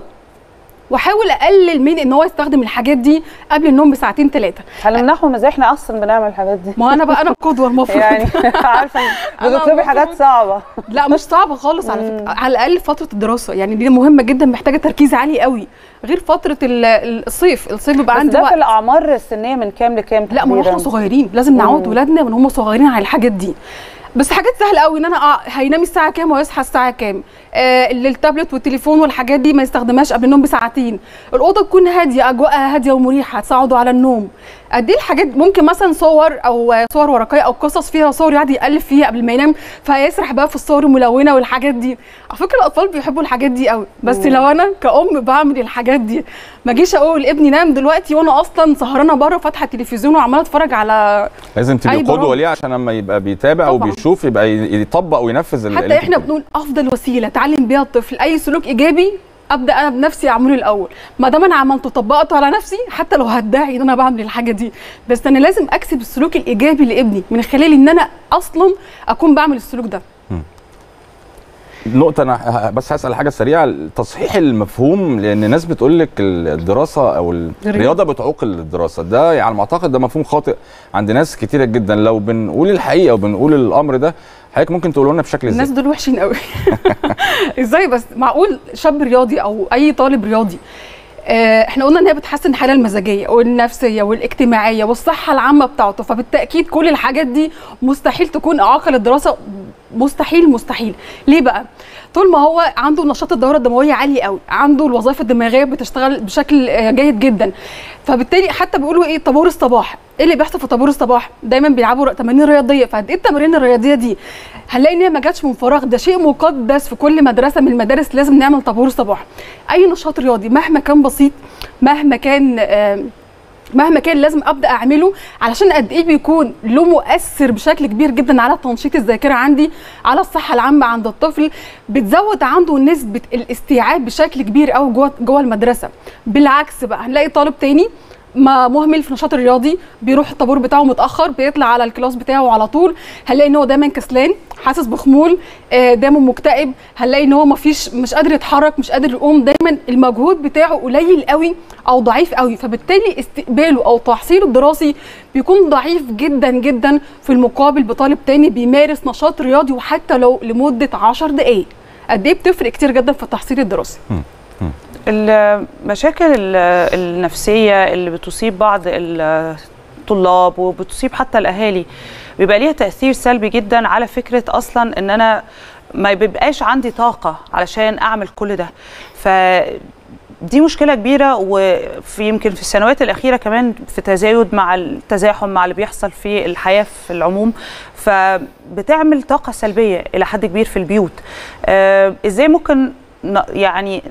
واحاول اقلل من ان هو يستخدم الحاجات دي قبل النوم بساعتين ثلاثه هنمنعهم ازاي احنا اصلا بنعمل الحاجات دي ما انا بقى انا القدوه المفروض يعني عارفه أنا بتطلبي حاجات المفروض- صعبه لا مش صعبه خالص على فكره على الاقل فتره الدراسه يعني دي مهمه جدا محتاجه تركيز عالي قوي غير فتره ال- ال- الصيف الصيف بيبقى بس عندي ده وقت في الاعمار السنيه من كام لكام لا ما هو احنا تحديداً؟ صغيرين لازم نعود مم. ولادنا من هم صغيرين على الحاجات دي بس حاجات سهله قوي ان انا آه هينام الساعه كام ويصحى الساعه كام آه التابلت والتليفون والحاجات دي ما يستخدمهاش قبل النوم بساعتين الاوضه تكون هاديه اجواءها هاديه ومريحه تساعده على النوم قد ايه الحاجات ممكن مثلا صور او آه، صور ورقيه او قصص فيها صور يقعد يالف فيها قبل ما ينام فيسرح بقى في الصور الملونه والحاجات دي على فكره الاطفال بيحبوا الحاجات دي قوي بس مم. لو انا كأم بعمل الحاجات دي ما اجيش اقول ابني نام دلوقتي وانا اصلا سهرانه بره فاتحه التلفزيون وعماله اتفرج على لازم تبقي أي قدوة برامج. ليه عشان لما يبقى بيتابع طبعاً. وبيشوف يبقى ي- يطبق وينفذ ال- حتى اللي احنا انت بنقول افضل وسيله تعلم بيها الطفل اي سلوك ايجابي ابدا انا بنفسي اعمله الاول ما دام انا عملته طبقته على نفسي حتى لو هدعي ان انا بعمل الحاجه دي بس انا لازم اكسب السلوك الايجابي لابني من خلال ان انا اصلا اكون بعمل السلوك ده نقطة أنا ه- بس هسأل حاجة سريعة تصحيح المفهوم لأن الناس بتقول لك الدراسة أو الرياضة بتعوق الدراسة ده يعني على ما أعتقد ده مفهوم خاطئ عند ناس كتيرة جدا لو بنقول الحقيقة وبنقول الأمر ده حضرتك ممكن تقول لنا بشكل الناس إزاي؟ دول وحشين قوي ازاي بس معقول شاب رياضي او اي طالب رياضي آه، احنا قلنا ان هي بتحسن الحاله المزاجيه والنفسيه والاجتماعيه والصحه العامه بتاعته فبالتاكيد كل الحاجات دي مستحيل تكون اعاقه للدراسه مستحيل مستحيل ليه بقى طول ما هو عنده نشاط الدوره الدمويه عالي قوي عنده الوظائف الدماغيه بتشتغل بشكل آه، جيد جدا فبالتالي حتى بيقولوا ايه طابور الصباح ايه اللي بيحصل في طابور الصباح دايما بيلعبوا تمارين رياضيه فقد ايه التمارين الرياضيه دي هنلاقي ان هي ما جاتش من فراغ ده شيء مقدس في كل مدرسه من المدارس لازم نعمل طابور صباح اي نشاط رياضي مهما كان بسيط مهما كان آه مهما كان لازم ابدا اعمله علشان قد ايه بيكون له مؤثر بشكل كبير جدا على تنشيط الذاكره عندي على الصحه العامه عند الطفل بتزود عنده نسبه الاستيعاب بشكل كبير قوي جوه جوه المدرسه بالعكس بقى هنلاقي طالب تاني ما مهمل في النشاط الرياضي بيروح الطابور بتاعه متاخر بيطلع على الكلاس بتاعه على طول هنلاقي ان هو دايما كسلان حاسس بخمول آه، دايما مكتئب هنلاقي ان هو مفيش مش قادر يتحرك مش قادر يقوم دايما المجهود بتاعه قليل قوي او ضعيف قوي فبالتالي استقباله او تحصيله الدراسي بيكون ضعيف جدا جدا في المقابل بطالب تاني بيمارس نشاط رياضي وحتى لو لمده 10 دقائق قد ايه بتفرق كتير جدا في التحصيل الدراسي المشاكل ال- النفسية اللي بتصيب بعض الطلاب وبتصيب حتى الأهالي بيبقى ليها تأثير سلبي جدا على فكرة أصلا إن أنا ما بيبقاش عندي طاقة علشان أعمل كل ده ف دي مشكلة كبيرة وفي يمكن في السنوات الأخيرة كمان في تزايد مع التزاحم مع اللي بيحصل في الحياة في العموم فبتعمل طاقة سلبية إلى حد كبير في البيوت آه، إزاي ممكن ن- يعني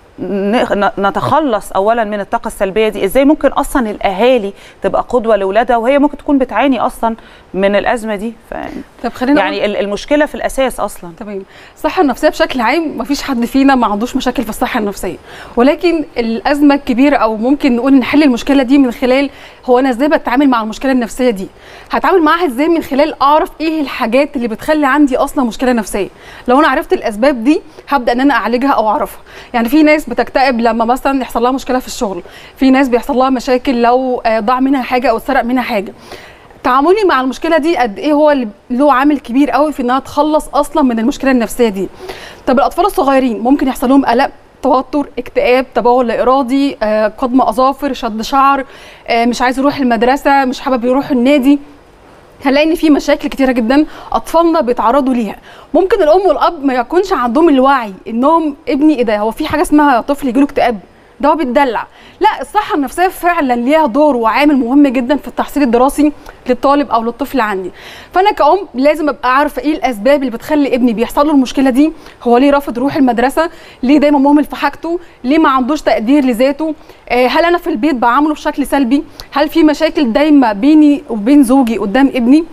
ن- نتخلص اولا من الطاقه السلبيه دي ازاي ممكن اصلا الاهالي تبقى قدوه لاولادها وهي ممكن تكون بتعاني اصلا من الازمه دي ف... طب خلينا يعني ال- المشكله في الاساس اصلا تمام الصحه النفسيه بشكل عام مفيش حد فينا ما عندوش مشاكل في الصحه النفسيه ولكن الازمه الكبيره او ممكن نقول نحل المشكله دي من خلال هو انا ازاي بتعامل مع المشكله النفسيه دي هتعامل معاها ازاي من خلال اعرف ايه الحاجات اللي بتخلي عندي اصلا مشكله نفسيه لو انا عرفت الاسباب دي هبدا ان انا اعالجها او اعرفها يعني في ناس بتكتئب لما مثلا يحصل لها مشكله في الشغل في ناس بيحصل لها مشاكل لو آه، ضاع منها حاجه او اتسرق منها حاجه تعاملي مع المشكله دي قد ايه هو اللي له عامل كبير قوي في انها تخلص اصلا من المشكله النفسيه دي طب الاطفال الصغيرين ممكن يحصل لهم قلق توتر اكتئاب تبول لا ارادي آه، قضم اظافر شد شعر آه، مش عايز يروح المدرسه مش حابب يروح النادي هنلاقي ان في مشاكل كتيره جدا اطفالنا بيتعرضوا ليها ممكن الام والاب ما يكونش عندهم الوعي انهم ابني ايه ده هو في حاجه اسمها طفل يجيله اكتئاب ده هو بيتدلع لا الصحه النفسيه فعلا ليها دور وعامل مهم جدا في التحصيل الدراسي للطالب او للطفل عندي فانا كأم لازم ابقى عارفه ايه الاسباب اللي بتخلي ابني بيحصل له المشكله دي هو ليه رافض يروح المدرسه ليه دايما مهمل في حاجته ليه ما عندوش تقدير لذاته آه، هل انا في البيت بعامله بشكل سلبي هل في مشاكل دايما بيني وبين زوجي قدام ابني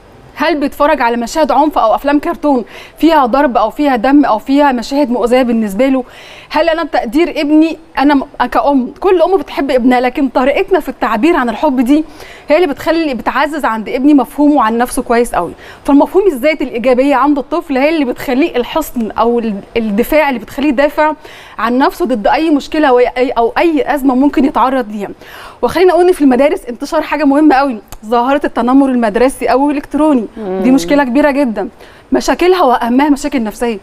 هل بيتفرج على مشاهد عنف او افلام كرتون فيها ضرب او فيها دم او فيها مشاهد مؤذيه بالنسبه له هل انا تقدير ابني انا م- كأم كل ام بتحب ابنها لكن طريقتنا في التعبير عن الحب دي هي اللي بتخلي بتعزز عند ابني مفهومه عن نفسه كويس قوي فالمفهوم الذات الايجابيه عند الطفل هي اللي بتخليه الحصن او ال- الدفاع اللي بتخليه يدافع عن نفسه ضد اي مشكله أو أي- او اي ازمه ممكن يتعرض ليها وخلينا اقول ان في المدارس انتشار حاجه مهمه قوي ظاهره التنمر المدرسي او الالكتروني دي مم. مشكله كبيره جدا مشاكلها واهمها مشاكل نفسيه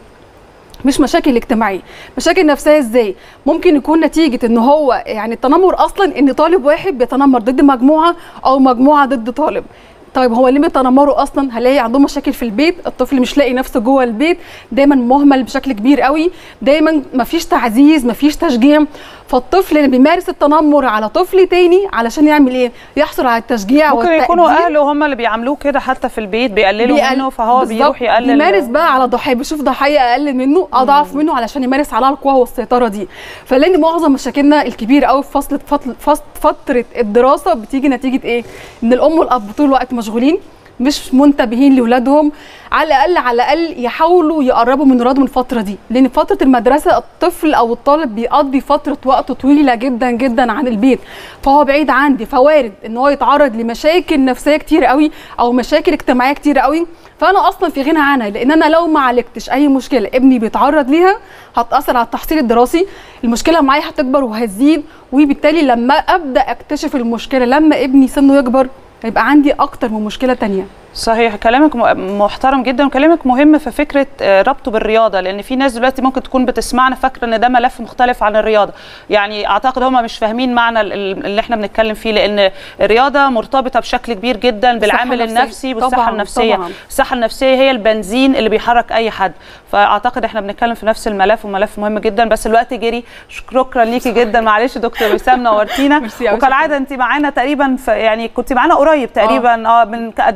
مش مشاكل اجتماعيه مشاكل نفسيه ازاي ممكن يكون نتيجه ان هو يعني التنمر اصلا ان طالب واحد بيتنمر ضد مجموعه او مجموعه ضد طالب طيب هو ليه بيتنمروا اصلا هلاقي عندهم مشاكل في البيت الطفل مش لاقي نفسه جوه البيت دايما مهمل بشكل كبير قوي دايما مفيش تعزيز مفيش تشجيع فالطفل اللي بيمارس التنمر على طفل تاني علشان يعمل ايه يحصل على التشجيع ممكن يكونوا والتقدير. اهله هم اللي بيعاملوه كده حتى في البيت بيقللوا بيقل- منه فهو بالظبط. بيروح يقلل بيمارس بقى على ضحيه بيشوف ضحيه اقل منه اضعف منه علشان يمارس عليها القوه والسيطره دي فلان معظم مشاكلنا الكبيره قوي في فصل فصل فصل فتره الدراسه بتيجي نتيجه ايه ان الام والاب طول الوقت مشغولين مش منتبهين لاولادهم على الاقل على الاقل يحاولوا يقربوا من ولادهم الفتره دي لان فتره المدرسه الطفل او الطالب بيقضي فتره وقت طويله جدا جدا عن البيت فهو بعيد عندي فوارد ان هو يتعرض لمشاكل نفسيه كتير قوي او مشاكل اجتماعيه كتير قوي فانا اصلا في غنى عنها لان انا لو ما عالجتش اي مشكله ابني بيتعرض ليها هتاثر على التحصيل الدراسي المشكله معايا هتكبر وهتزيد وبالتالي لما ابدا اكتشف المشكله لما ابني سنه يكبر هيبقى عندي اكتر من مشكله تانية صحيح كلامك م- محترم جدا وكلامك مهم في فكره آه، ربطه بالرياضه لان في ناس دلوقتي ممكن تكون بتسمعنا فاكره ان ده ملف مختلف عن الرياضه يعني اعتقد هم مش فاهمين معنى ال- ال- اللي احنا بنتكلم فيه لان الرياضه مرتبطه بشكل كبير جدا بالعامل النفسية. النفسي والصحه طبعاً، النفسيه طبعاً. الصحه النفسيه هي البنزين اللي بيحرك اي حد فاعتقد احنا بنتكلم في نفس الملف وملف مهم جدا بس الوقت جري شكرا ليكي جدا معلش دكتور وسام نورتينا ميرسي أوي، وكالعاده انت معانا تقريبا في يعني كنت معانا قريب تقريبا اه من قد ايه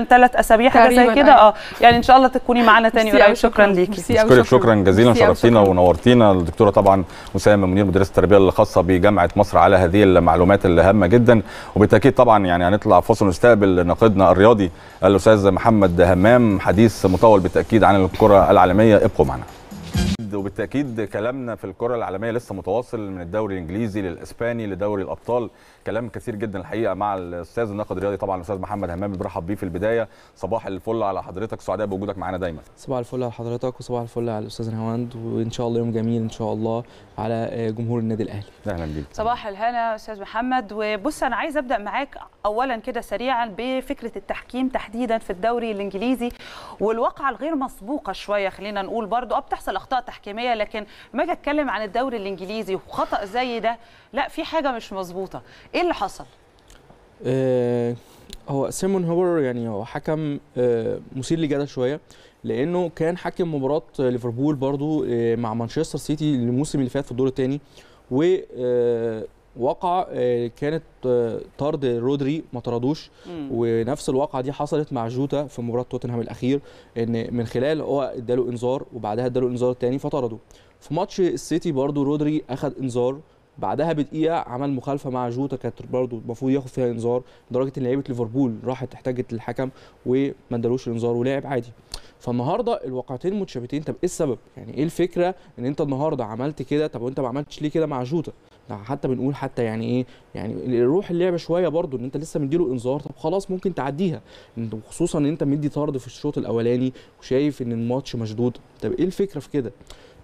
ثلاث اسابيع حاجه زي تقريباً، كده أيوة. اه يعني ان شاء الله تكوني معانا تاني ميرسي قريب أوي، شكرا شكراً. ليكي ميرسي أوي، اشكرك شكرا جزيلا ميرسي أوي، شرفتينا شكراً. ونورتينا الدكتوره طبعا اسامه منير مدرسه التربيه الخاصه بجامعه مصر على هذه المعلومات الهامه جدا وبالتاكيد طبعا يعني هنطلع فاصل ونستقبل ناقدنا الرياضي الاستاذ محمد همام حديث مطول بالتاكيد عن الكره العالميه ابقوا معنا وبالتاكيد كلامنا في الكره العالميه لسه متواصل من الدوري الانجليزي للاسباني لدوري الابطال كلام كثير جدا الحقيقه مع الاستاذ الناقد الرياضي طبعا الاستاذ محمد همام برحب بيه في البدايه صباح الفل على حضرتك سعداء بوجودك معانا دايما صباح الفل على حضرتك وصباح الفل على الاستاذ نهاوند وان شاء الله يوم جميل ان شاء الله على جمهور النادي الاهلي اهلا بيك صباح الهنا استاذ محمد وبص انا عايز ابدا معاك اولا كده سريعا بفكره التحكيم تحديدا في الدوري الانجليزي والواقعه الغير مسبوقه شويه خلينا نقول برضو اه بتحصل اخطاء تحكيميه لكن ما اجي اتكلم عن الدوري الانجليزي وخطا زي ده لا في حاجه مش مظبوطه ايه اللي حصل آه هو سيمون هوبر يعني هو حكم آه مثير للجدل شويه لانه كان حكم مباراه ليفربول برضو آه مع مانشستر سيتي الموسم اللي فات في الدور الثاني و آه وقع آه، كانت آه، طرد رودري ما طردوش مم. ونفس الواقعه دي حصلت مع جوتا في مباراه توتنهام الاخير ان من خلال هو اداله انذار وبعدها اداله انذار تاني فطرده في ماتش السيتي برضو رودري اخذ انذار بعدها بدقيقه عمل مخالفه مع جوتا كانت برضو المفروض ياخد فيها انذار لدرجه ان لعيبه ليفربول راحت احتاجت للحكم وما ادالوش الانذار ولعب عادي فالنهارده الواقعتين متشابهتين طب ايه السبب يعني ايه الفكره ان انت النهارده عملت كده طب وانت ما عملتش ليه كده مع جوتا ده حتى بنقول حتى يعني ايه يعني روح اللعبه شويه برضو ان انت لسه مديله انذار طب خلاص ممكن تعديها انت خصوصا ان انت مدي طرد في الشوط الاولاني وشايف ان الماتش مشدود طب ايه الفكره في كده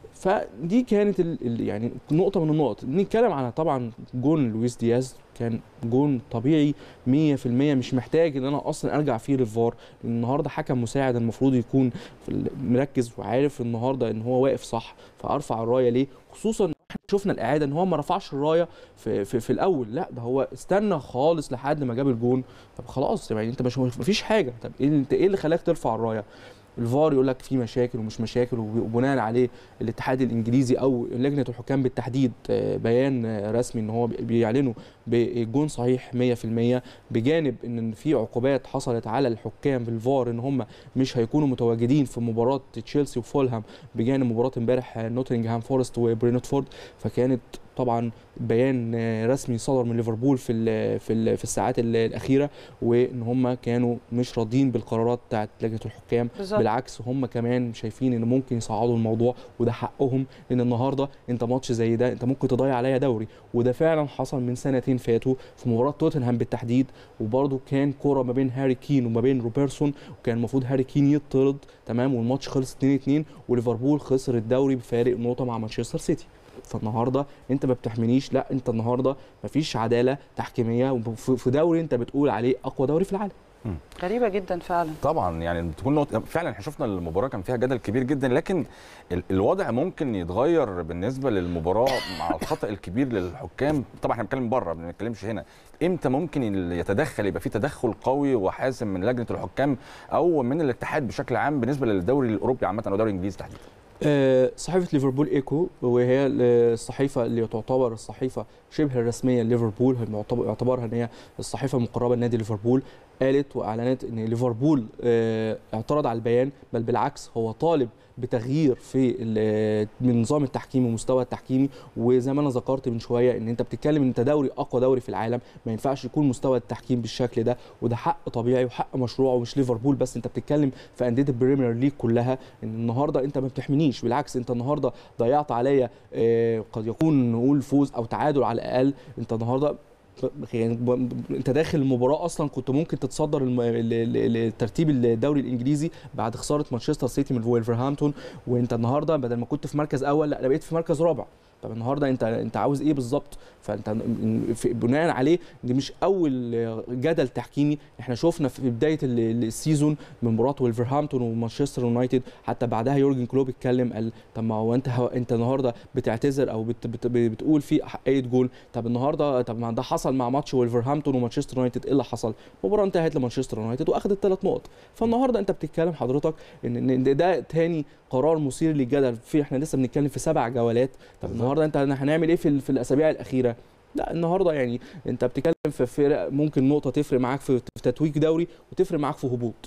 فدي كانت ال ال يعني نقطه من النقط نتكلم على طبعا جون لويس دياز كان جون طبيعي 100% مش محتاج ان انا اصلا ارجع فيه للفار لأن النهارده حكم مساعد المفروض يكون في ال- مركز وعارف النهارده ان هو واقف صح فارفع الرايه ليه خصوصا إن احنا شفنا الاعاده ان هو ما رفعش الرايه في, في, في الاول لا ده هو استنى خالص لحد ما جاب الجون طب خلاص يعني انت مش مفيش حاجه طب ايه اللي- انت ايه اللي خلاك ترفع الرايه الفار يقول لك في مشاكل ومش مشاكل وبناء عليه الاتحاد الانجليزي او لجنه الحكام بالتحديد آه، بيان آه، رسمي ان هو بيعلنوا بجون صحيح 100% بجانب ان في عقوبات حصلت على الحكام بالفار ان هم مش هيكونوا متواجدين في مباراه تشيلسي وفولهام بجانب مباراه امبارح آه، نوتنغهام فورست وبرينتفورد فكانت طبعا بيان آه، رسمي صدر من ليفربول في ال في ال في الساعات ال- الاخيره وان هم كانوا مش راضيين بالقرارات بتاعت لجنه الحكام بالظبط. بالعكس هم كمان شايفين ان ممكن يصعدوا الموضوع وده حقهم لان النهارده انت ماتش زي ده انت ممكن تضيع عليا دوري وده فعلا حصل من سنتين فاتوا في مباراه توتنهام بالتحديد وبرده كان كوره ما بين هاري كين وما بين روبرتسون وكان المفروض هاري كين يطرد تمام والماتش خلص 2-2 وليفربول خسر الدوري بفارق نقطه مع مانشستر سيتي فالنهارده انت ما بتحمينيش لا انت النهارده مفيش عداله تحكيميه وفي في دوري انت بتقول عليه اقوى دوري في العالم غريبه جدا فعلا طبعا يعني بتكون نقطة فعلا احنا شفنا المباراة كان فيها جدل كبير جدا لكن ال- الوضع ممكن يتغير بالنسبة للمباراة مع الخطأ الكبير للحكام طبعا احنا بنتكلم بره ما بنتكلمش هنا امتى ممكن ال- يتدخل يبقى في تدخل قوي وحاسم من لجنة الحكام او من الاتحاد بشكل عام بالنسبة للدوري الاوروبي عامة او الدوري الانجليزي تحديدا آه، صحيفه ليفربول ايكو وهي الصحيفه اللي تعتبر الصحيفه شبه الرسميه لليفربول هي معتبر- يعتبرها ان هي الصحيفه المقربه لنادي ليفربول قالت واعلنت ان ليفربول آه، اعترض على البيان بل بالعكس هو طالب بتغيير في ال- من نظام التحكيم ومستوى التحكيمي وزي ما انا ذكرت من شويه ان انت بتتكلم ان انت دوري اقوى دوري في العالم ما ينفعش يكون مستوى التحكيم بالشكل ده وده حق طبيعي وحق مشروع ومش ليفربول بس انت بتتكلم في انديه البريمير ليج كلها ان النهارده انت ما بتحمينيش بالعكس انت النهارده ضيعت عليا آه، قد يكون نقول فوز او تعادل على الاقل انت النهارده يعني ب- انت داخل المباراه اصلا كنت ممكن تتصدر الم- ال- ال- ال- ترتيب الدوري الانجليزي بعد خساره مانشستر سيتي من وولفرهامبتون وانت النهارده بدل ما كنت في مركز اول لا بقيت في مركز رابع طب النهارده انت انت عاوز ايه بالظبط فانت م- في- بناء عليه دي مش اول جدل تحكيمي احنا شفنا في بدايه ال- ال- السيزون من مباراه ولفرهامبتون ومانشستر يونايتد حتى بعدها يورجن كلوب اتكلم قال طب ما هو انت هو انت النهارده بتعتذر او بت بت بتقول في حقيه جول طب النهارده طب ما ده حصل مع ماتش ولفرهامبتون ومانشستر يونايتد ايه اللي حصل؟ المباراه انتهت لمانشستر يونايتد واخدت ثلاث نقط فالنهارده انت بتتكلم حضرتك ان ان ده- ده تاني قرار مثير للجدل في احنا لسه بنتكلم في سبع جولات طب النهارده انت هنعمل ايه في ال- في الاسابيع الاخيره؟ لا النهارده يعني انت بتتكلم في فرق ممكن نقطه تفرق معاك في في تتويج دوري وتفرق معاك في هبوط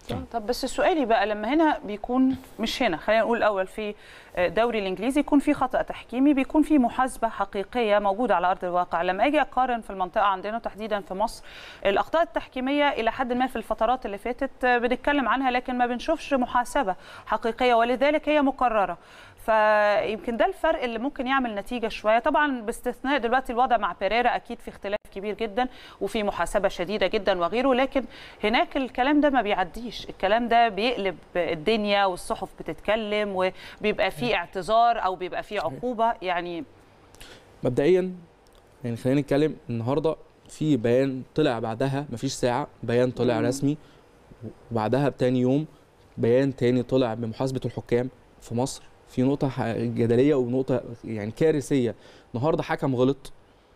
طب بس سؤالي بقى لما هنا بيكون مش هنا خلينا نقول الاول في الدوري الانجليزي يكون في خطا تحكيمي بيكون في محاسبه حقيقيه موجوده على ارض الواقع لما اجي اقارن في المنطقه عندنا تحديدا في مصر الاخطاء التحكيميه الى حد ما في الفترات اللي فاتت بنتكلم عنها لكن ما بنشوفش محاسبه حقيقيه ولذلك هي مكرره فيمكن ده الفرق اللي ممكن يعمل نتيجه شويه طبعا باستثناء دلوقتي الوضع مع بيريرا اكيد في اختلاف كبير جدا وفي محاسبه شديده جدا وغيره لكن هناك الكلام ده ما بيعديش الكلام ده بيقلب الدنيا والصحف بتتكلم وبيبقى في اعتذار او بيبقى في عقوبه يعني مبدئيا يعني خلينا نتكلم النهارده في بيان طلع بعدها مفيش ساعه بيان طلع مم. رسمي وبعدها بتاني يوم بيان تاني طلع بمحاسبه الحكام في مصر في نقطه ح- جدليه ونقطه يعني كارثيه النهارده حكم غلط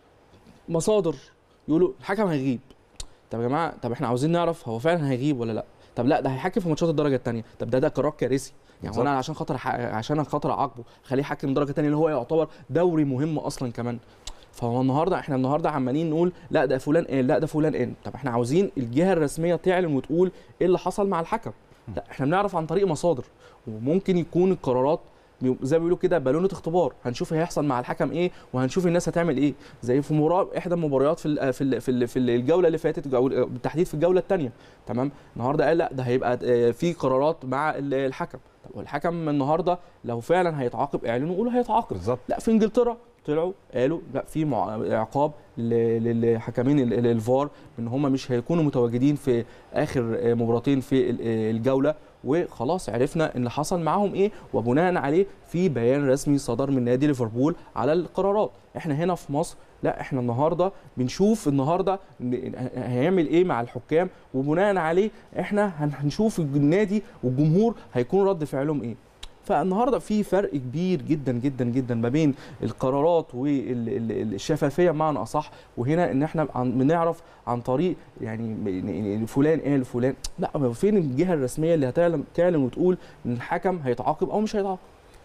مصادر يقولوا الحكم هيغيب طب يا جماعه طب احنا عاوزين نعرف هو فعلا هيغيب ولا لا طب لا ده هيحكم في ماتشات الدرجه الثانيه طب ده ده قرار كارثي يعني هو انا بالظبط. عشان خاطر ح- عشان خاطر اعاقبه خليه يحكم درجه ثانيه اللي هو يعتبر دوري مهم اصلا كمان فهو النهارده احنا النهارده عمالين نقول لا ده فلان قال لا ده فلان قال طب احنا عاوزين الجهه الرسميه تعلن وتقول ايه اللي حصل مع الحكم لا احنا بنعرف عن طريق مصادر وممكن يكون القرارات بي- زي ما بيقولوا كده بالونه اختبار هنشوف هيحصل مع الحكم ايه وهنشوف الناس هتعمل ايه زي في مباراه احدى المباريات في ال في ال في, ال في الجوله اللي فاتت أو بالتحديد في الجوله الثانيه تمام النهارده قال لا ده هيبقى آه، في قرارات مع ال- الحكم طب والحكم النهارده لو فعلا هيتعاقب اعلنوا قولوا هيتعاقب بالظبط لا في انجلترا طلعوا قالوا لا في مع- عقاب ل- للحكمين ال- ال- الفار ان هم مش هيكونوا متواجدين في اخر آه، مباراتين في ال- آه، الجوله وخلاص عرفنا ان حصل معاهم ايه وبناء عليه في بيان رسمي صدر من نادي ليفربول على القرارات احنا هنا في مصر لا احنا النهارده بنشوف النهارده إن- هيعمل ايه مع الحكام وبناء عليه احنا هن- هنشوف النادي والجمهور هيكون رد فعلهم ايه فالنهارده في فرق كبير جدا جدا جدا ما بين القرارات والشفافيه بمعنى اصح وهنا ان احنا عن بنعرف عن طريق يعني فلان قال فلان لا ما فين الجهه الرسميه اللي هتعلن تعلن وتقول ان الحكم هيتعاقب او مش هيتعاقب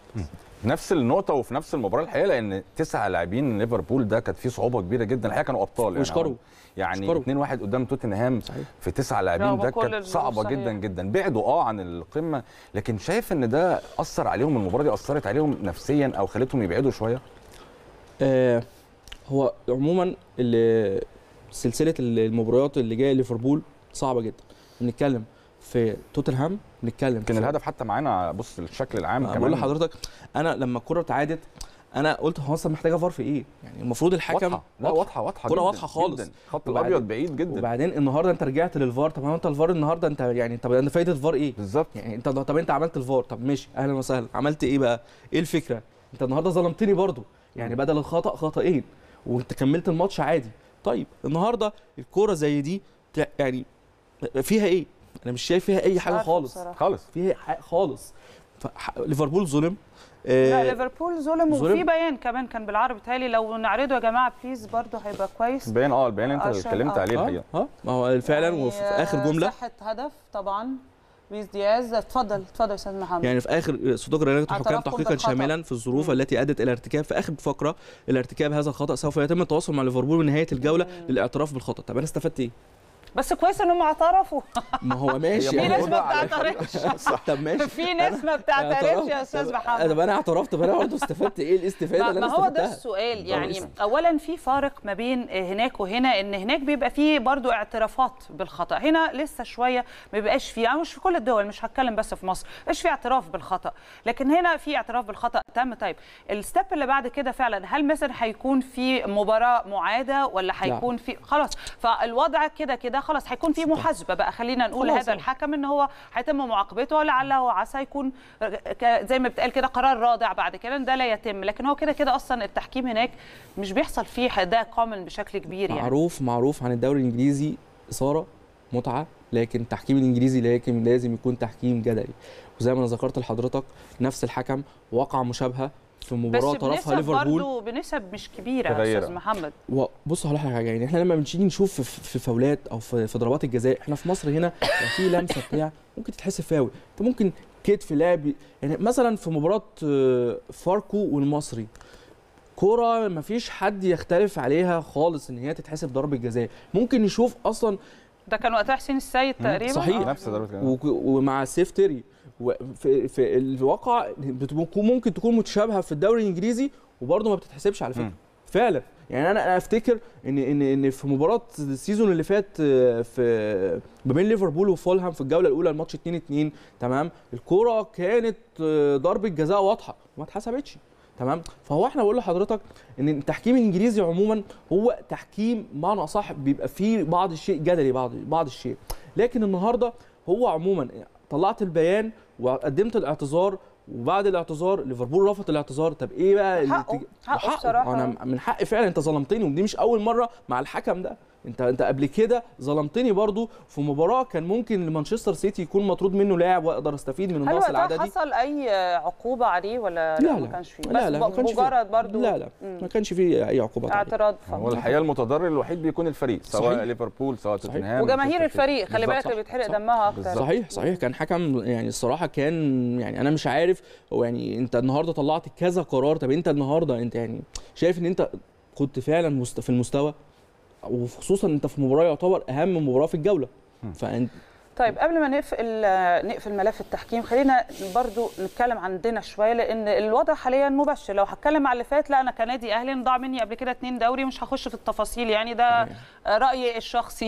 نفس النقطة وفي نفس المباراة الحقيقة لأن تسعة لاعبين ليفربول ده كانت فيه صعوبة كبيرة جدا الحقيقة كانوا أبطال واشكروا. يعني اشكروا. 2 1 قدام توتنهام في تسعة لاعبين رغم ده كل كانت الظروف صعبة صحيح. جدا جدا بعدوا اه عن القمة لكن شايف ان ده أثر عليهم المباراة دي أثرت عليهم نفسيا أو خلتهم يبعدوا شوية آه هو عموما ال- سلسله المباريات اللي جايه ليفربول صعبه جدا بنتكلم في توتنهام بنتكلم كان في- الهدف حتى معانا بص الشكل العام أنا بقول لحضرتك انا لما الكره اتعادت انا قلت هو اصلا محتاجه فار في ايه؟ يعني المفروض الحكم واضحة. لا واضحة واضحة كره جداً، واضحه خالص جداً. خط وبعدين- الأبيض بعيد جدا وبعدين النهارده انت رجعت للفار طب ما انت الفار النهارده انت يعني طب انت فايده الفار ايه؟ بالظبط يعني انت طب انت عملت الفار طب ماشي اهلا وسهلا عملت ايه بقى؟ ايه الفكره؟ انت النهارده ظلمتني برضو يعني بدل الخطا خطأين وانت كملت الماتش عادي طيب النهارده الكوره زي دي تع- يعني فيها ايه؟ انا مش شايف فيها اي حاجه عارفة خالص بصراحة. خالص فيها حاجة خالص فح- ليفربول ظلم لا آه، ليفربول ظلم ظلم. وفي بيان كمان كان بالعربي تالي لو نعرضه يا جماعه بليز برضه هيبقى كويس البيان اه البيان اللي انت عشان- اتكلمت آه. عليه اه الحقيقة اه ما هو فعلا يعني وفي اخر جمله صحه هدف طبعا لويس دياز اتفضل اتفضل يا استاذ محمد يعني في اخر صدور رجاله الحكام اعترافكم تحقيقا بالخطأ. شاملا في الظروف التي ادت الى ارتكاب في اخر فقره الى ارتكاب هذا الخطا سوف يتم التواصل مع ليفربول من نهايه الجوله للاعتراف بالخطا طب انا استفدت ايه بس كويس انهم اعترفوا ما هو ماشي في يعني ناس ما موجودة على بتعترفش طب ماشي في ناس ما بتعترفش يا استاذ طب- محمد طب انا اعترفت طب انا برضه استفدت ايه الاستفاده ما اللي ما انا هو ده استفدتها السؤال يعني طب اولا في فارق ما بين هناك وهنا ان هناك بيبقى فيه برضو اعترافات بالخطا هنا لسه شويه ما بيبقاش فيه أو مش في كل الدول مش هتكلم بس في مصر مش في اعتراف بالخطا لكن هنا في اعتراف بالخطا تم طيب الستيب اللي بعد كده فعلا هل مثلا هيكون في مباراه معاده ولا هيكون في خلاص فالوضع كده كده خلاص هيكون في محاسبه بقى خلينا نقول خلاص. هذا الحكم ان هو هيتم معاقبته لعله وعسى يكون ك- زي ما بتقال كده قرار رادع بعد كده إن ده لا يتم لكن هو كده كده اصلا التحكيم هناك مش بيحصل فيه ده كومن بشكل كبير يعني معروف معروف عن الدوري الانجليزي اثاره متعه لكن التحكيم الانجليزي لكن لازم يكون تحكيم جدلي وزي ما انا ذكرت لحضرتك نفس الحكم وقعه مشابهه في مباراه بس طرفها بنسب ليفربول برضه بنسب مش كبيره يا متغيرة. استاذ محمد وبص هقول لك على حاجه يعني احنا لما بنيجي نشوف في, في فاولات او في, في ضربات الجزاء احنا في مصر هنا لو في لمسه بتاع ممكن تتحسب فاول انت ممكن كتف لاعب يعني مثلا في مباراه آه، فاركو والمصري كرة مفيش حد يختلف عليها خالص ان هي تتحسب ضربة جزاء ممكن نشوف اصلا ده كان وقتها حسين السيد تقريبا صحيح آه. نفس ضربه الجزاء. وك- ومع سيف تيري وفي في الواقع بتكون ممكن تكون متشابهه في الدوري الانجليزي وبرضه ما بتتحسبش على فكره مم. فعلا يعني انا انا افتكر ان ان ان في مباراه السيزون اللي فات آه، في ما بين ليفربول وفولهام في الجوله الاولى الماتش 2 2 تمام الكوره كانت آه، ضربه جزاء واضحه وما اتحسبتش تمام فهو احنا بقول لحضرتك ان التحكيم الانجليزي عموما هو تحكيم معنى اصح بيبقى فيه بعض الشيء جدلي بعض بعض الشيء لكن النهارده هو عموما طلعت البيان وقدمت الاعتذار وبعد الاعتذار ليفربول رفض الاعتذار طب ايه بقى اللي حقه تج- حقه وحقه. بصراحه انا من حقي فعلا انت ظلمتني ودي مش اول مره مع الحكم ده انت انت قبل كده ظلمتني برضو في مباراه كان ممكن لمانشستر سيتي يكون مطرود منه لاعب واقدر استفيد من هل النقص وقتها العددي حصل اي عقوبه عليه ولا لا ما لا كانش فيه لا بس لا ما كانش فيه. مجرد برضو لا لا مم. ما كانش فيه اي عقوبات عليه. اعتراض هو فقط الحقيقه المتضرر الوحيد بيكون الفريق سواء صحيح. ليفربول سواء صحيح. توتنهام وجماهير مانشستر سيتي. الفريق خلي بالظبط. بالك اللي بيتحرق صح. دمها اكتر بالظبط. صحيح صحيح كان حكم يعني الصراحه كان يعني انا مش عارف هو يعني انت النهارده طلعت كذا قرار طب انت النهارده انت يعني شايف ان انت كنت فعلا مست- في المستوى وخصوصا انت في مباراه يعتبر اهم مباراه في الجوله فانت طيب قبل ما نقفل نقفل ملف التحكيم خلينا برضو نتكلم عندنا شويه لان الوضع حاليا مبشر لو هتكلم على اللي فات لا انا كنادي اهلي ضاع مني قبل كده اتنين دوري مش هخش في التفاصيل يعني ده رايي الشخصي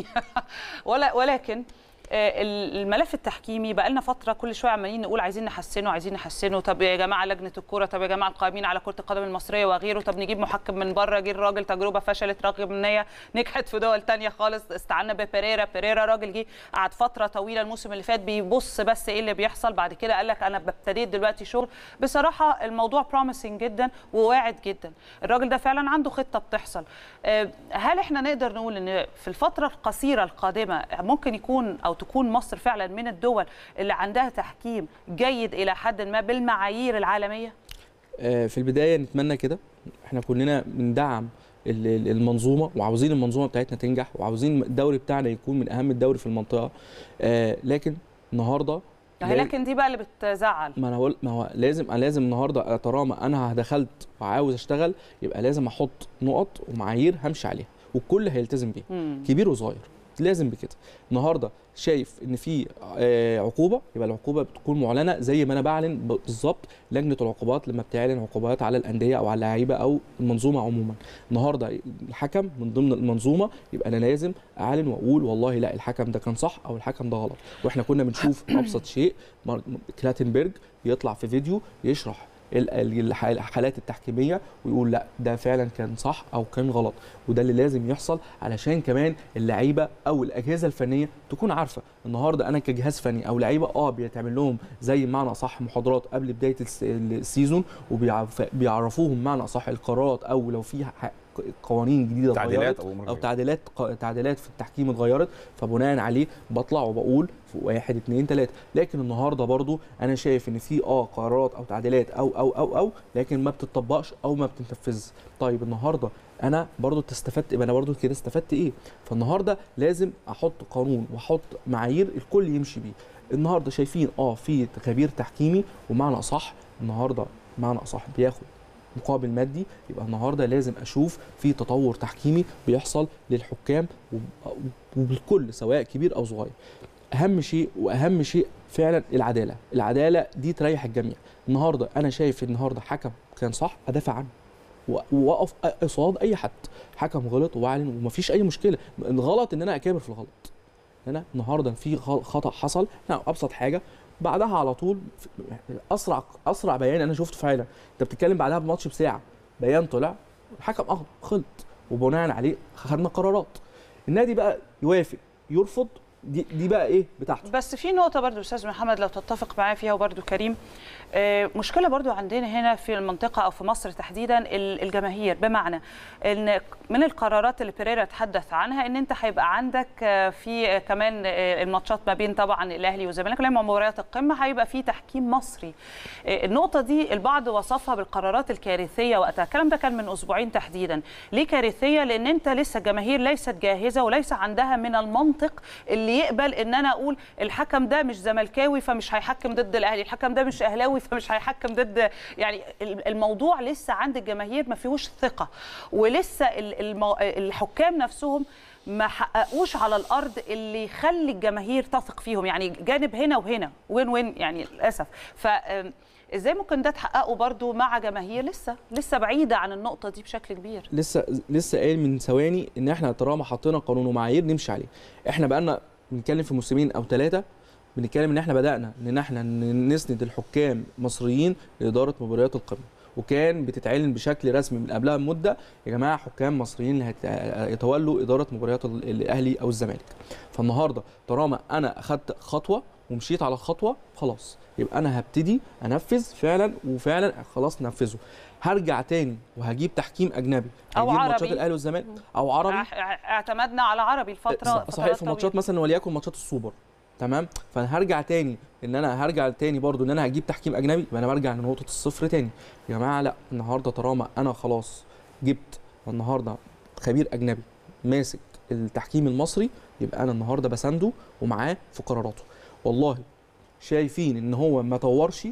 ولا ولكن آه، الملف التحكيمي بقى لنا فتره كل شويه عمالين نقول عايزين نحسنه عايزين نحسنه طب يا جماعه لجنه الكوره طب يا جماعه القائمين على كره القدم المصريه وغيره طب نجيب محكم من بره جه الراجل تجربه فشلت رغم ان هي نجحت في دول تانية خالص استعنا ببيريرا بيريرا راجل جه قعد فتره طويله الموسم اللي فات بيبص بس ايه اللي بيحصل بعد كده قال لك انا ابتديت دلوقتي شغل بصراحه الموضوع بروميسنج جدا وواعد جدا الراجل ده فعلا عنده خطه بتحصل آه، هل احنا نقدر نقول ان في الفتره القصيره القادمه ممكن يكون او تكون مصر فعلا من الدول اللي عندها تحكيم جيد الى حد ما بالمعايير العالميه آه، في البدايه نتمنى كده احنا كلنا بندعم ال- ال- المنظومه وعاوزين المنظومه بتاعتنا تنجح وعاوزين الدوري بتاعنا يكون من اهم الدوري في المنطقه آه، لكن النهارده لكن دي بقى اللي بتزعل ما انا هقول ما هو لازم أنا لازم النهارده طالما انا دخلت وعاوز اشتغل يبقى لازم احط نقط ومعايير همشي عليها والكل هيلتزم بيها مم. كبير وصغير لازم بكده النهارده شايف ان في آه، عقوبه يبقى العقوبه بتكون معلنه زي ما انا بعلن ب- بالظبط لجنه العقوبات لما بتعلن عقوبات على الانديه او على اللعيبه او المنظومه عموما النهارده الحكم من ضمن المنظومه يبقى انا لازم اعلن واقول والله لا الحكم ده كان صح او الحكم ده غلط واحنا كنا بنشوف ابسط شيء مار- كلاتنبرج يطلع في فيديو يشرح ال- ال- الح- الحالات التحكيميه ويقول لا ده فعلا كان صح او كان غلط وده اللي لازم يحصل علشان كمان اللعيبه او الاجهزه الفنيه تكون عارفه النهارده انا كجهاز فني او لعيبه اه بيتعمل لهم زي معنى صح محاضرات قبل بدايه الس- السيزون وبيعرفوهم معنى صح القرارات او لو في ح- قوانين جديده تعديلات اتغيرت أو أمور او جديدة. تعديلات ق- تعديلات في التحكيم اتغيرت فبناء عليه بطلع وبقول في واحد اتنين تلاته لكن النهارده برضو انا شايف ان في اه قرارات او تعديلات او او او او لكن ما بتطبقش او ما بتنفذش طيب النهارده انا برضو استفدت يبقى انا برضو كده استفدت ايه فالنهارده لازم احط قانون واحط معايير الكل يمشي بيه النهارده شايفين اه في خبير تحكيمي ومعنى اصح النهارده معنى اصح بياخد مقابل مادي يبقى النهارده لازم اشوف في تطور تحكيمي بيحصل للحكام وب- وبالكل سواء كبير او صغير اهم شيء واهم شيء فعلا العداله العداله دي تريح الجميع النهارده انا شايف النهارده حكم كان صح ادافع عنه و- واقف قصاد اي حد حكم غلط واعلن ومفيش اي مشكله الغلط ان انا اكابر في الغلط انا النهارده في غ- خطا حصل لا ابسط حاجه بعدها على طول في- اسرع اسرع بيان انا شفته فعلا انت بتتكلم بعدها بماتش بساعه بيان طلع الحكم اه غلط وبناء عليه خدنا قرارات النادي بقى يوافق يرفض دي دي بقى ايه بتاعته بس في نقطة برضو أستاذ محمد لو تتفق معايا فيها وبرضو كريم آه، مشكلة برضو عندنا هنا في المنطقة أو في مصر تحديدا ال- الجماهير بمعنى أن من القرارات اللي بيريرا تحدث عنها أن أنت هيبقى عندك آه، في آه، كمان آه، الماتشات ما بين طبعا الأهلي والزمالك لما مباريات القمة هيبقى في تحكيم مصري آه، النقطة دي البعض وصفها بالقرارات الكارثية وقتها الكلام ده كان من أسبوعين تحديدا ليه كارثية لأن أنت لسه الجماهير ليست جاهزة وليس عندها من المنطق اللي يقبل ان انا اقول الحكم ده مش زملكاوي فمش هيحكم ضد الاهلي الحكم ده مش اهلاوي فمش هيحكم ضد يعني الموضوع لسه عند الجماهير ما فيهوش ثقه ولسه ال- المو... الحكام نفسهم ما حققوش على الارض اللي يخلي الجماهير تثق فيهم يعني جانب هنا وهنا وين وين يعني للاسف ف آم، ازاي ممكن ده تحققه برضو مع جماهير لسه لسه بعيده عن النقطه دي بشكل كبير لسه لسه قايل من ثواني ان احنا طالما حطينا قانون ومعايير نمشي عليه احنا بقالنا بنتكلم في موسمين او ثلاثه بنتكلم ان احنا بدانا ان احنا ن- نسند الحكام مصريين لاداره مباريات القمه وكان بتتعلن بشكل رسمي من قبلها بمده يا جماعه حكام مصريين اللي هت- يتولوا اداره مباريات ال- الاهلي او الزمالك فالنهارده طالما انا اخدت خطوه ومشيت على الخطوه خلاص يبقى انا هبتدي انفذ فعلا وفعلا خلاص ننفذه هرجع تاني وهجيب تحكيم اجنبي أو هجيب ماتشات عربي. الاهلي والزمالك او عربي اع- اعتمدنا على عربي الفتره صحيح فترات في ماتشات طويلة. مثلا وليكن ماتشات السوبر تمام فانا هرجع تاني ان انا هرجع تاني برضو ان انا هجيب تحكيم اجنبي يبقى انا برجع لنقطه الصفر تاني يا جماعه لا النهارده طالما انا خلاص جبت النهارده خبير اجنبي ماسك التحكيم المصري يبقى انا النهارده بسنده ومعاه في قراراته والله شايفين ان هو ما طورش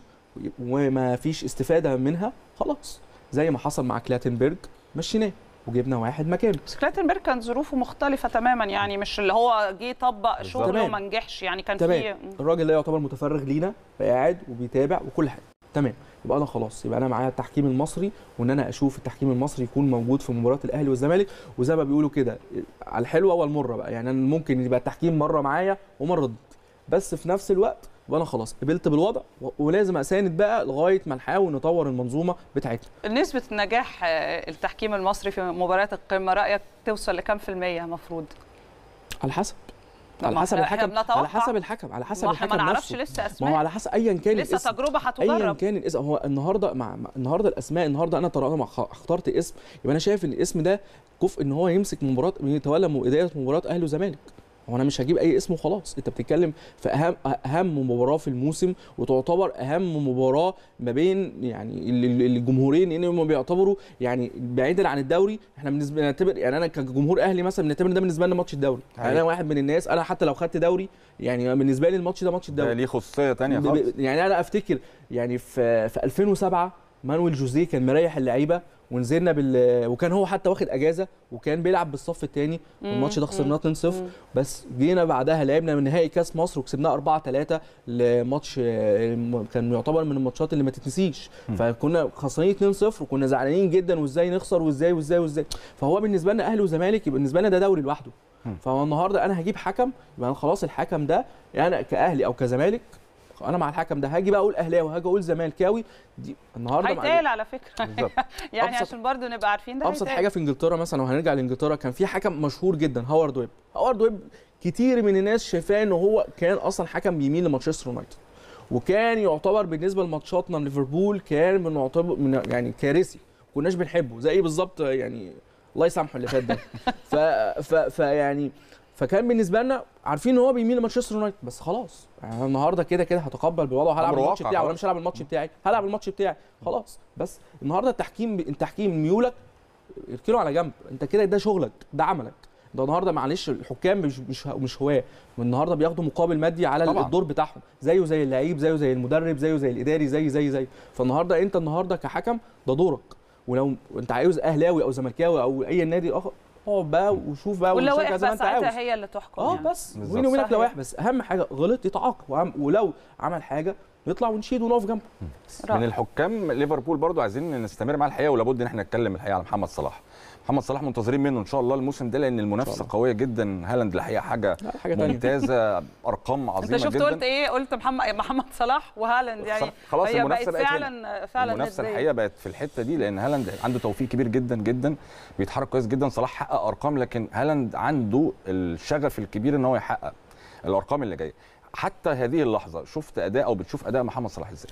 وما فيش استفاده منها خلاص زي ما حصل مع كلاتنبرج مشيناه وجبنا واحد مكانه بس كلاتنبرج كانت ظروفه مختلفه تماما يعني مش اللي هو جه يطبق شغله تمام. وما نجحش يعني كان تمام في الراجل ده يعتبر متفرغ لينا قاعد وبيتابع وكل حاجه تمام يبقى انا خلاص يبقى انا معايا التحكيم المصري وان انا اشوف التحكيم المصري يكون موجود في مباراه الاهلي والزمالك وزي ما بيقولوا كده على الحلوه والمره بقى يعني انا ممكن يبقى التحكيم مره معايا ومره ضد بس في نفس الوقت يبقى انا خلاص قبلت بالوضع و- ولازم اساند بقى لغايه ما نحاول نطور المنظومه بتاعتنا نسبه نجاح آه، التحكيم المصري في مباريات القمه رايك توصل لكام في الميه المفروض على حسب لا، على ما حسب إحنا- إحنا الحكم بنتوقع. على حسب الحكم على حسب ما إحنا الحكم ما نعرفش نفسه. لسه ما هو أسماء. على حسب ايا كان لسه الاسم تجربة ايا هتجرب. كان الاسم هو النهارده مع مع- النهارده الاسماء النهارده انا طالما خ- اخترت اسم يبقى انا شايف ان الاسم ده كفء ان هو يمسك مباراه يتولى م- اداره مباراه اهلي وزمالك هو انا مش هجيب اي اسم وخلاص انت بتتكلم في اهم اهم مباراه في الموسم وتعتبر اهم مباراه ما بين يعني ال- ال- الجمهورين لان هم بيعتبروا يعني بعيدا عن الدوري احنا بالنسبه نعتبر يعني انا كجمهور اهلي مثلا بنعتبر ده بالنسبه لنا ماتش الدوري يعني انا أيوة. واحد من الناس انا حتى لو خدت دوري يعني بالنسبه لي الماتش ده ماتش الدوري ده ليه خصوصيه تانية ب- خالص ب- يعني انا افتكر يعني في في 2007 مانويل جوزيه كان مريح اللعيبه ونزلنا بال وكان هو حتى واخد اجازه وكان بيلعب بالصف الثاني مم، والماتش ده خسرناه مم، 2-0 مم. بس جينا بعدها لعبنا من نهائي كاس مصر وكسبناه 4-3 لماتش آه، الم- كان يعتبر من الماتشات اللي ما تتنسيش فكنا خسرانين 2-0 وكنا زعلانين جدا وازاي نخسر وازاي وازاي وازاي فهو بالنسبه لنا اهلي وزمالك يبقى بالنسبه لنا ده دوري لوحده فهو النهارده انا هجيب حكم يبقى أنا خلاص الحكم ده يعني أنا كاهلي او كزمالك انا مع الحكم ده هاجي بقى اقول اهلاوي هاجي اقول زملكاوي دي النهارده مع- هيتقال على فكره بالظبط. يعني أبسط- عشان برضو نبقى عارفين ده ابسط هيتقال. حاجه في انجلترا مثلا وهنرجع لانجلترا كان في حكم مشهور جدا هوارد ويب هوارد ويب كتير من الناس شايفاه ان هو كان اصلا حكم بيميل لمانشستر يونايتد وكان يعتبر بالنسبه لماتشاتنا ليفربول كان من يعتبر من يعني كارثي كناش بنحبه زي بالظبط يعني الله يسامحه اللي فات ده ف ف فيعني فكان بالنسبه لنا عارفين ان هو بيميل لمانشستر يونايتد بس خلاص يعني أنا النهارده كده كده هتقبل بالوضع وهلعب أمر الماتش واقع بتاعي ولا خلاص. مش هلعب الماتش بتاعي هلعب الماتش بتاعي خلاص بس النهارده التحكيم التحكيم ميولك اركنه على جنب انت كده ده شغلك ده عملك ده النهارده معلش الحكام مش مش مش هواه النهارده بياخدوا مقابل مادي على طبعاً. الدور بتاعهم زيه زي اللعيب زيه زي المدرب زيه زي الاداري زي زي زي فالنهارده انت النهارده كحكم ده دورك ولو انت عاوز اهلاوي او زملكاوي او اي نادي اخر اقعد بقى وشوف بقى واللوائح وشجع زي ما بقى انت عاوز ساعتها هي اللي تحكم اه يعني. بس بالظبط. بيني وبينك صحيح. لوائح بس اهم حاجه غلط يتعاقب وعم- ولو عمل حاجه نطلع ونشيد ونقف جنبه من الحكام ليفربول برضو عايزين نستمر مع الحقيقه ولابد ان احنا نتكلم الحقيقه على محمد صلاح محمد صلاح منتظرين منه ان شاء الله الموسم ده لان المنافسه قويه جدا هالاند الحقيقه حاجه, حاجة تانية. ممتازه ارقام انت عظيمه شفت جدا قلت ايه قلت محمد محمد صلاح وهالاند يعني خلاص هي المنافسه بقت بقت فعلا هنا. فعلا المنافسه ندية. الحقيقه بقت في الحته دي لان هالاند عنده توفيق كبير جدا جدا بيتحرك كويس جدا صلاح حقق ارقام لكن هالاند عنده الشغف الكبير ان هو يحقق الارقام اللي جايه حتى هذه اللحظه شفت اداء او بتشوف اداء محمد صلاح ازاي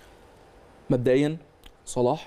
مبدئيا صلاح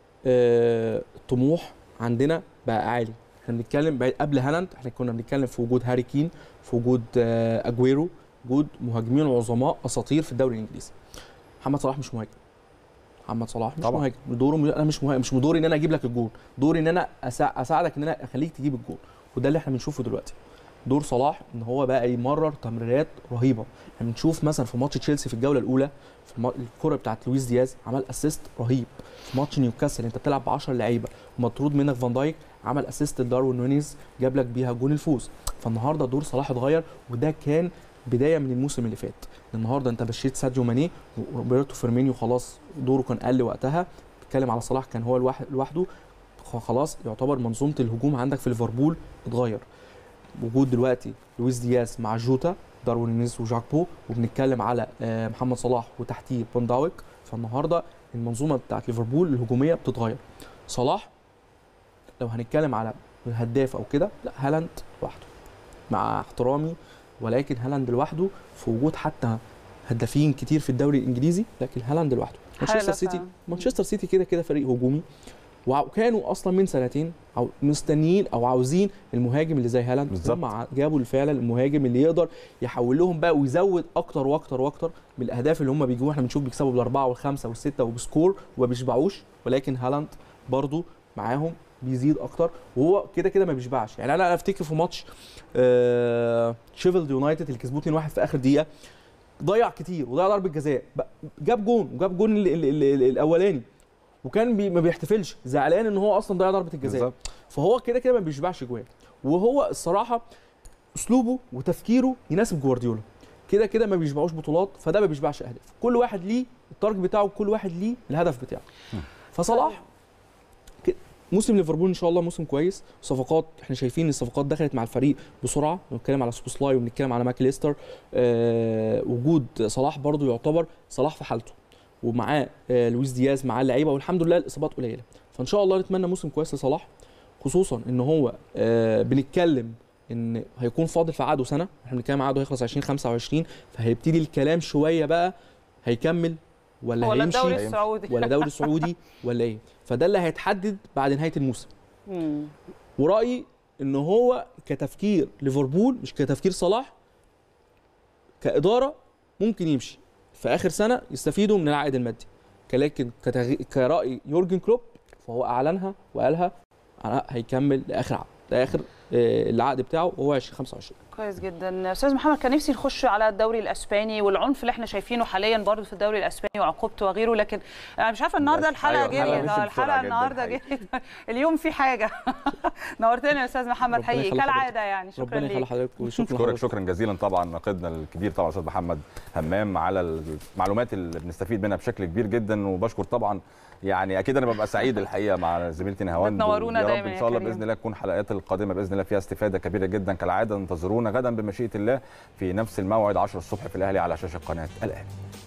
آه، طموح عندنا بقى عالي احنا بنتكلم بعد- قبل هالاند احنا كنا بنتكلم في وجود هاري كين في وجود آه، اجويرو وجود مهاجمين عظماء اساطير في الدوري الانجليزي محمد صلاح مش مهاجم محمد صلاح مش طبعاً. مهاجم دوره انا مش مهاجم مش دوري ان انا اجيب لك الجول دوري ان انا أسا- اساعدك ان انا اخليك تجيب الجول وده اللي احنا بنشوفه دلوقتي دور صلاح ان هو بقى يمرر تمريرات رهيبه احنا بنشوف مثلا في ماتش تشيلسي في الجوله الاولى في الم- الكره بتاعت لويس دياز عمل اسيست رهيب في ماتش نيوكاسل انت بتلعب ب 10 لعيبه مطرود منك فان دايك عمل اسيست لداروين نونيز جاب لك بيها جون الفوز فالنهارده دور صلاح اتغير وده كان بدايه من الموسم اللي فات النهارده انت مشيت ساديو ماني وروبرتو فيرمينيو خلاص دوره كان قل وقتها بتتكلم على صلاح كان هو الواحد لوحده خ- خلاص يعتبر منظومه الهجوم عندك في ليفربول اتغير وجود دلوقتي لويس دياز مع جوتا داروين نونيز وجاك بو وبنتكلم على آه، محمد صلاح وتحتيه بون داويك فالنهارده المنظومه بتاعت ليفربول الهجوميه بتتغير صلاح لو هنتكلم على الهداف او كده لا هالاند لوحده مع احترامي ولكن هالاند لوحده في وجود حتى هدافين كتير في الدوري الانجليزي لكن هالاند لوحده مانشستر حالة سيتي فعلا. مانشستر سيتي كده كده فريق هجومي وكانوا اصلا من سنتين او مستنيين او عاوزين المهاجم اللي زي هالاند بالظبط. هم جابوا فعلا المهاجم اللي يقدر يحول لهم بقى ويزود اكتر واكتر واكتر من الاهداف اللي هم بيجيبوها احنا بنشوف بيكسبوا بالاربعه والخمسه والسته وبسكور وما بيشبعوش ولكن هالاند برضو معاهم بيزيد اكتر وهو كده كده ما بيشبعش يعني انا افتكر في ماتش آه شيفيلد يونايتد اللي كسبوه 2-1 في اخر دقيقه ضيع كتير وضيع ضربه جزاء ب- جاب جون وجاب جون ال- ال- ال- ال- الاولاني وكان بي ما بيحتفلش زعلان ان هو اصلا ضيع ضربه الجزاء بالظبط. فهو كده كده ما بيشبعش جوان وهو الصراحه اسلوبه وتفكيره يناسب جوارديولا كده كده ما بيشبعوش بطولات فده ما بيشبعش اهداف كل واحد ليه التارجت بتاعه كل واحد ليه الهدف بتاعه فصلاح ك- موسم ليفربول ان شاء الله موسم كويس صفقات احنا شايفين ان الصفقات دخلت مع الفريق بسرعه بنتكلم على سوبوسلاي وبنتكلم على ماكليستر آه وجود صلاح برضو يعتبر صلاح في حالته ومعاه آه لويس دياز معاه اللعيبه والحمد لله الاصابات قليله فان شاء الله نتمنى موسم كويس لصلاح خصوصا ان هو آه بنتكلم ان هيكون فاضل في عقده سنه احنا بنتكلم عقده هيخلص 2025 فهيبتدي الكلام شويه بقى هيكمل ولا, ولا هيمشي الدوري السعودي. ولا دوري سعودي ولا ايه فده اللي هيتحدد بعد نهايه الموسم مم. ورايي ان هو كتفكير ليفربول مش كتفكير صلاح كاداره ممكن يمشي في اخر سنه يستفيدوا من العائد المادي لكن كتغي... كراي يورجن كلوب فهو اعلنها وقالها أنا هيكمل لاخر عقد لاخر آه، العقد بتاعه وهو 2025 كويس جدا استاذ محمد كان نفسي نخش على الدوري الاسباني والعنف اللي احنا شايفينه حاليا برضه في الدوري الاسباني وعقوبته وغيره لكن انا مش عارفه النهارده بس- الحلقه أيوة، الحلقة جريت مشيت آه، بسرعة الحلقه جداً النهارده حقيقي. جريت اليوم في حاجه نورتنا يا استاذ محمد ربنا حقيقي يخلي كالعاده يعني شكرا ربنا يخلي ليك حضرتك وشكرا اشكرك لحضرتك. شكرا جزيلا طبعا ناقدنا الكبير طبعا استاذ محمد همام على المعلومات اللي بنستفيد منها بشكل كبير جدا وبشكر طبعا يعني اكيد انا ببقى سعيد الحقيقه مع زميلتي نهاوند بتنورونا يا رب دايما ان يا شاء الله كريم. باذن الله تكون الحلقات القادمه باذن الله فيها استفاده كبيره جدا كالعاده انتظرونا غدا بمشيئه الله في نفس الموعد 10 الصبح في الاهلي على شاشه قناه الاهلي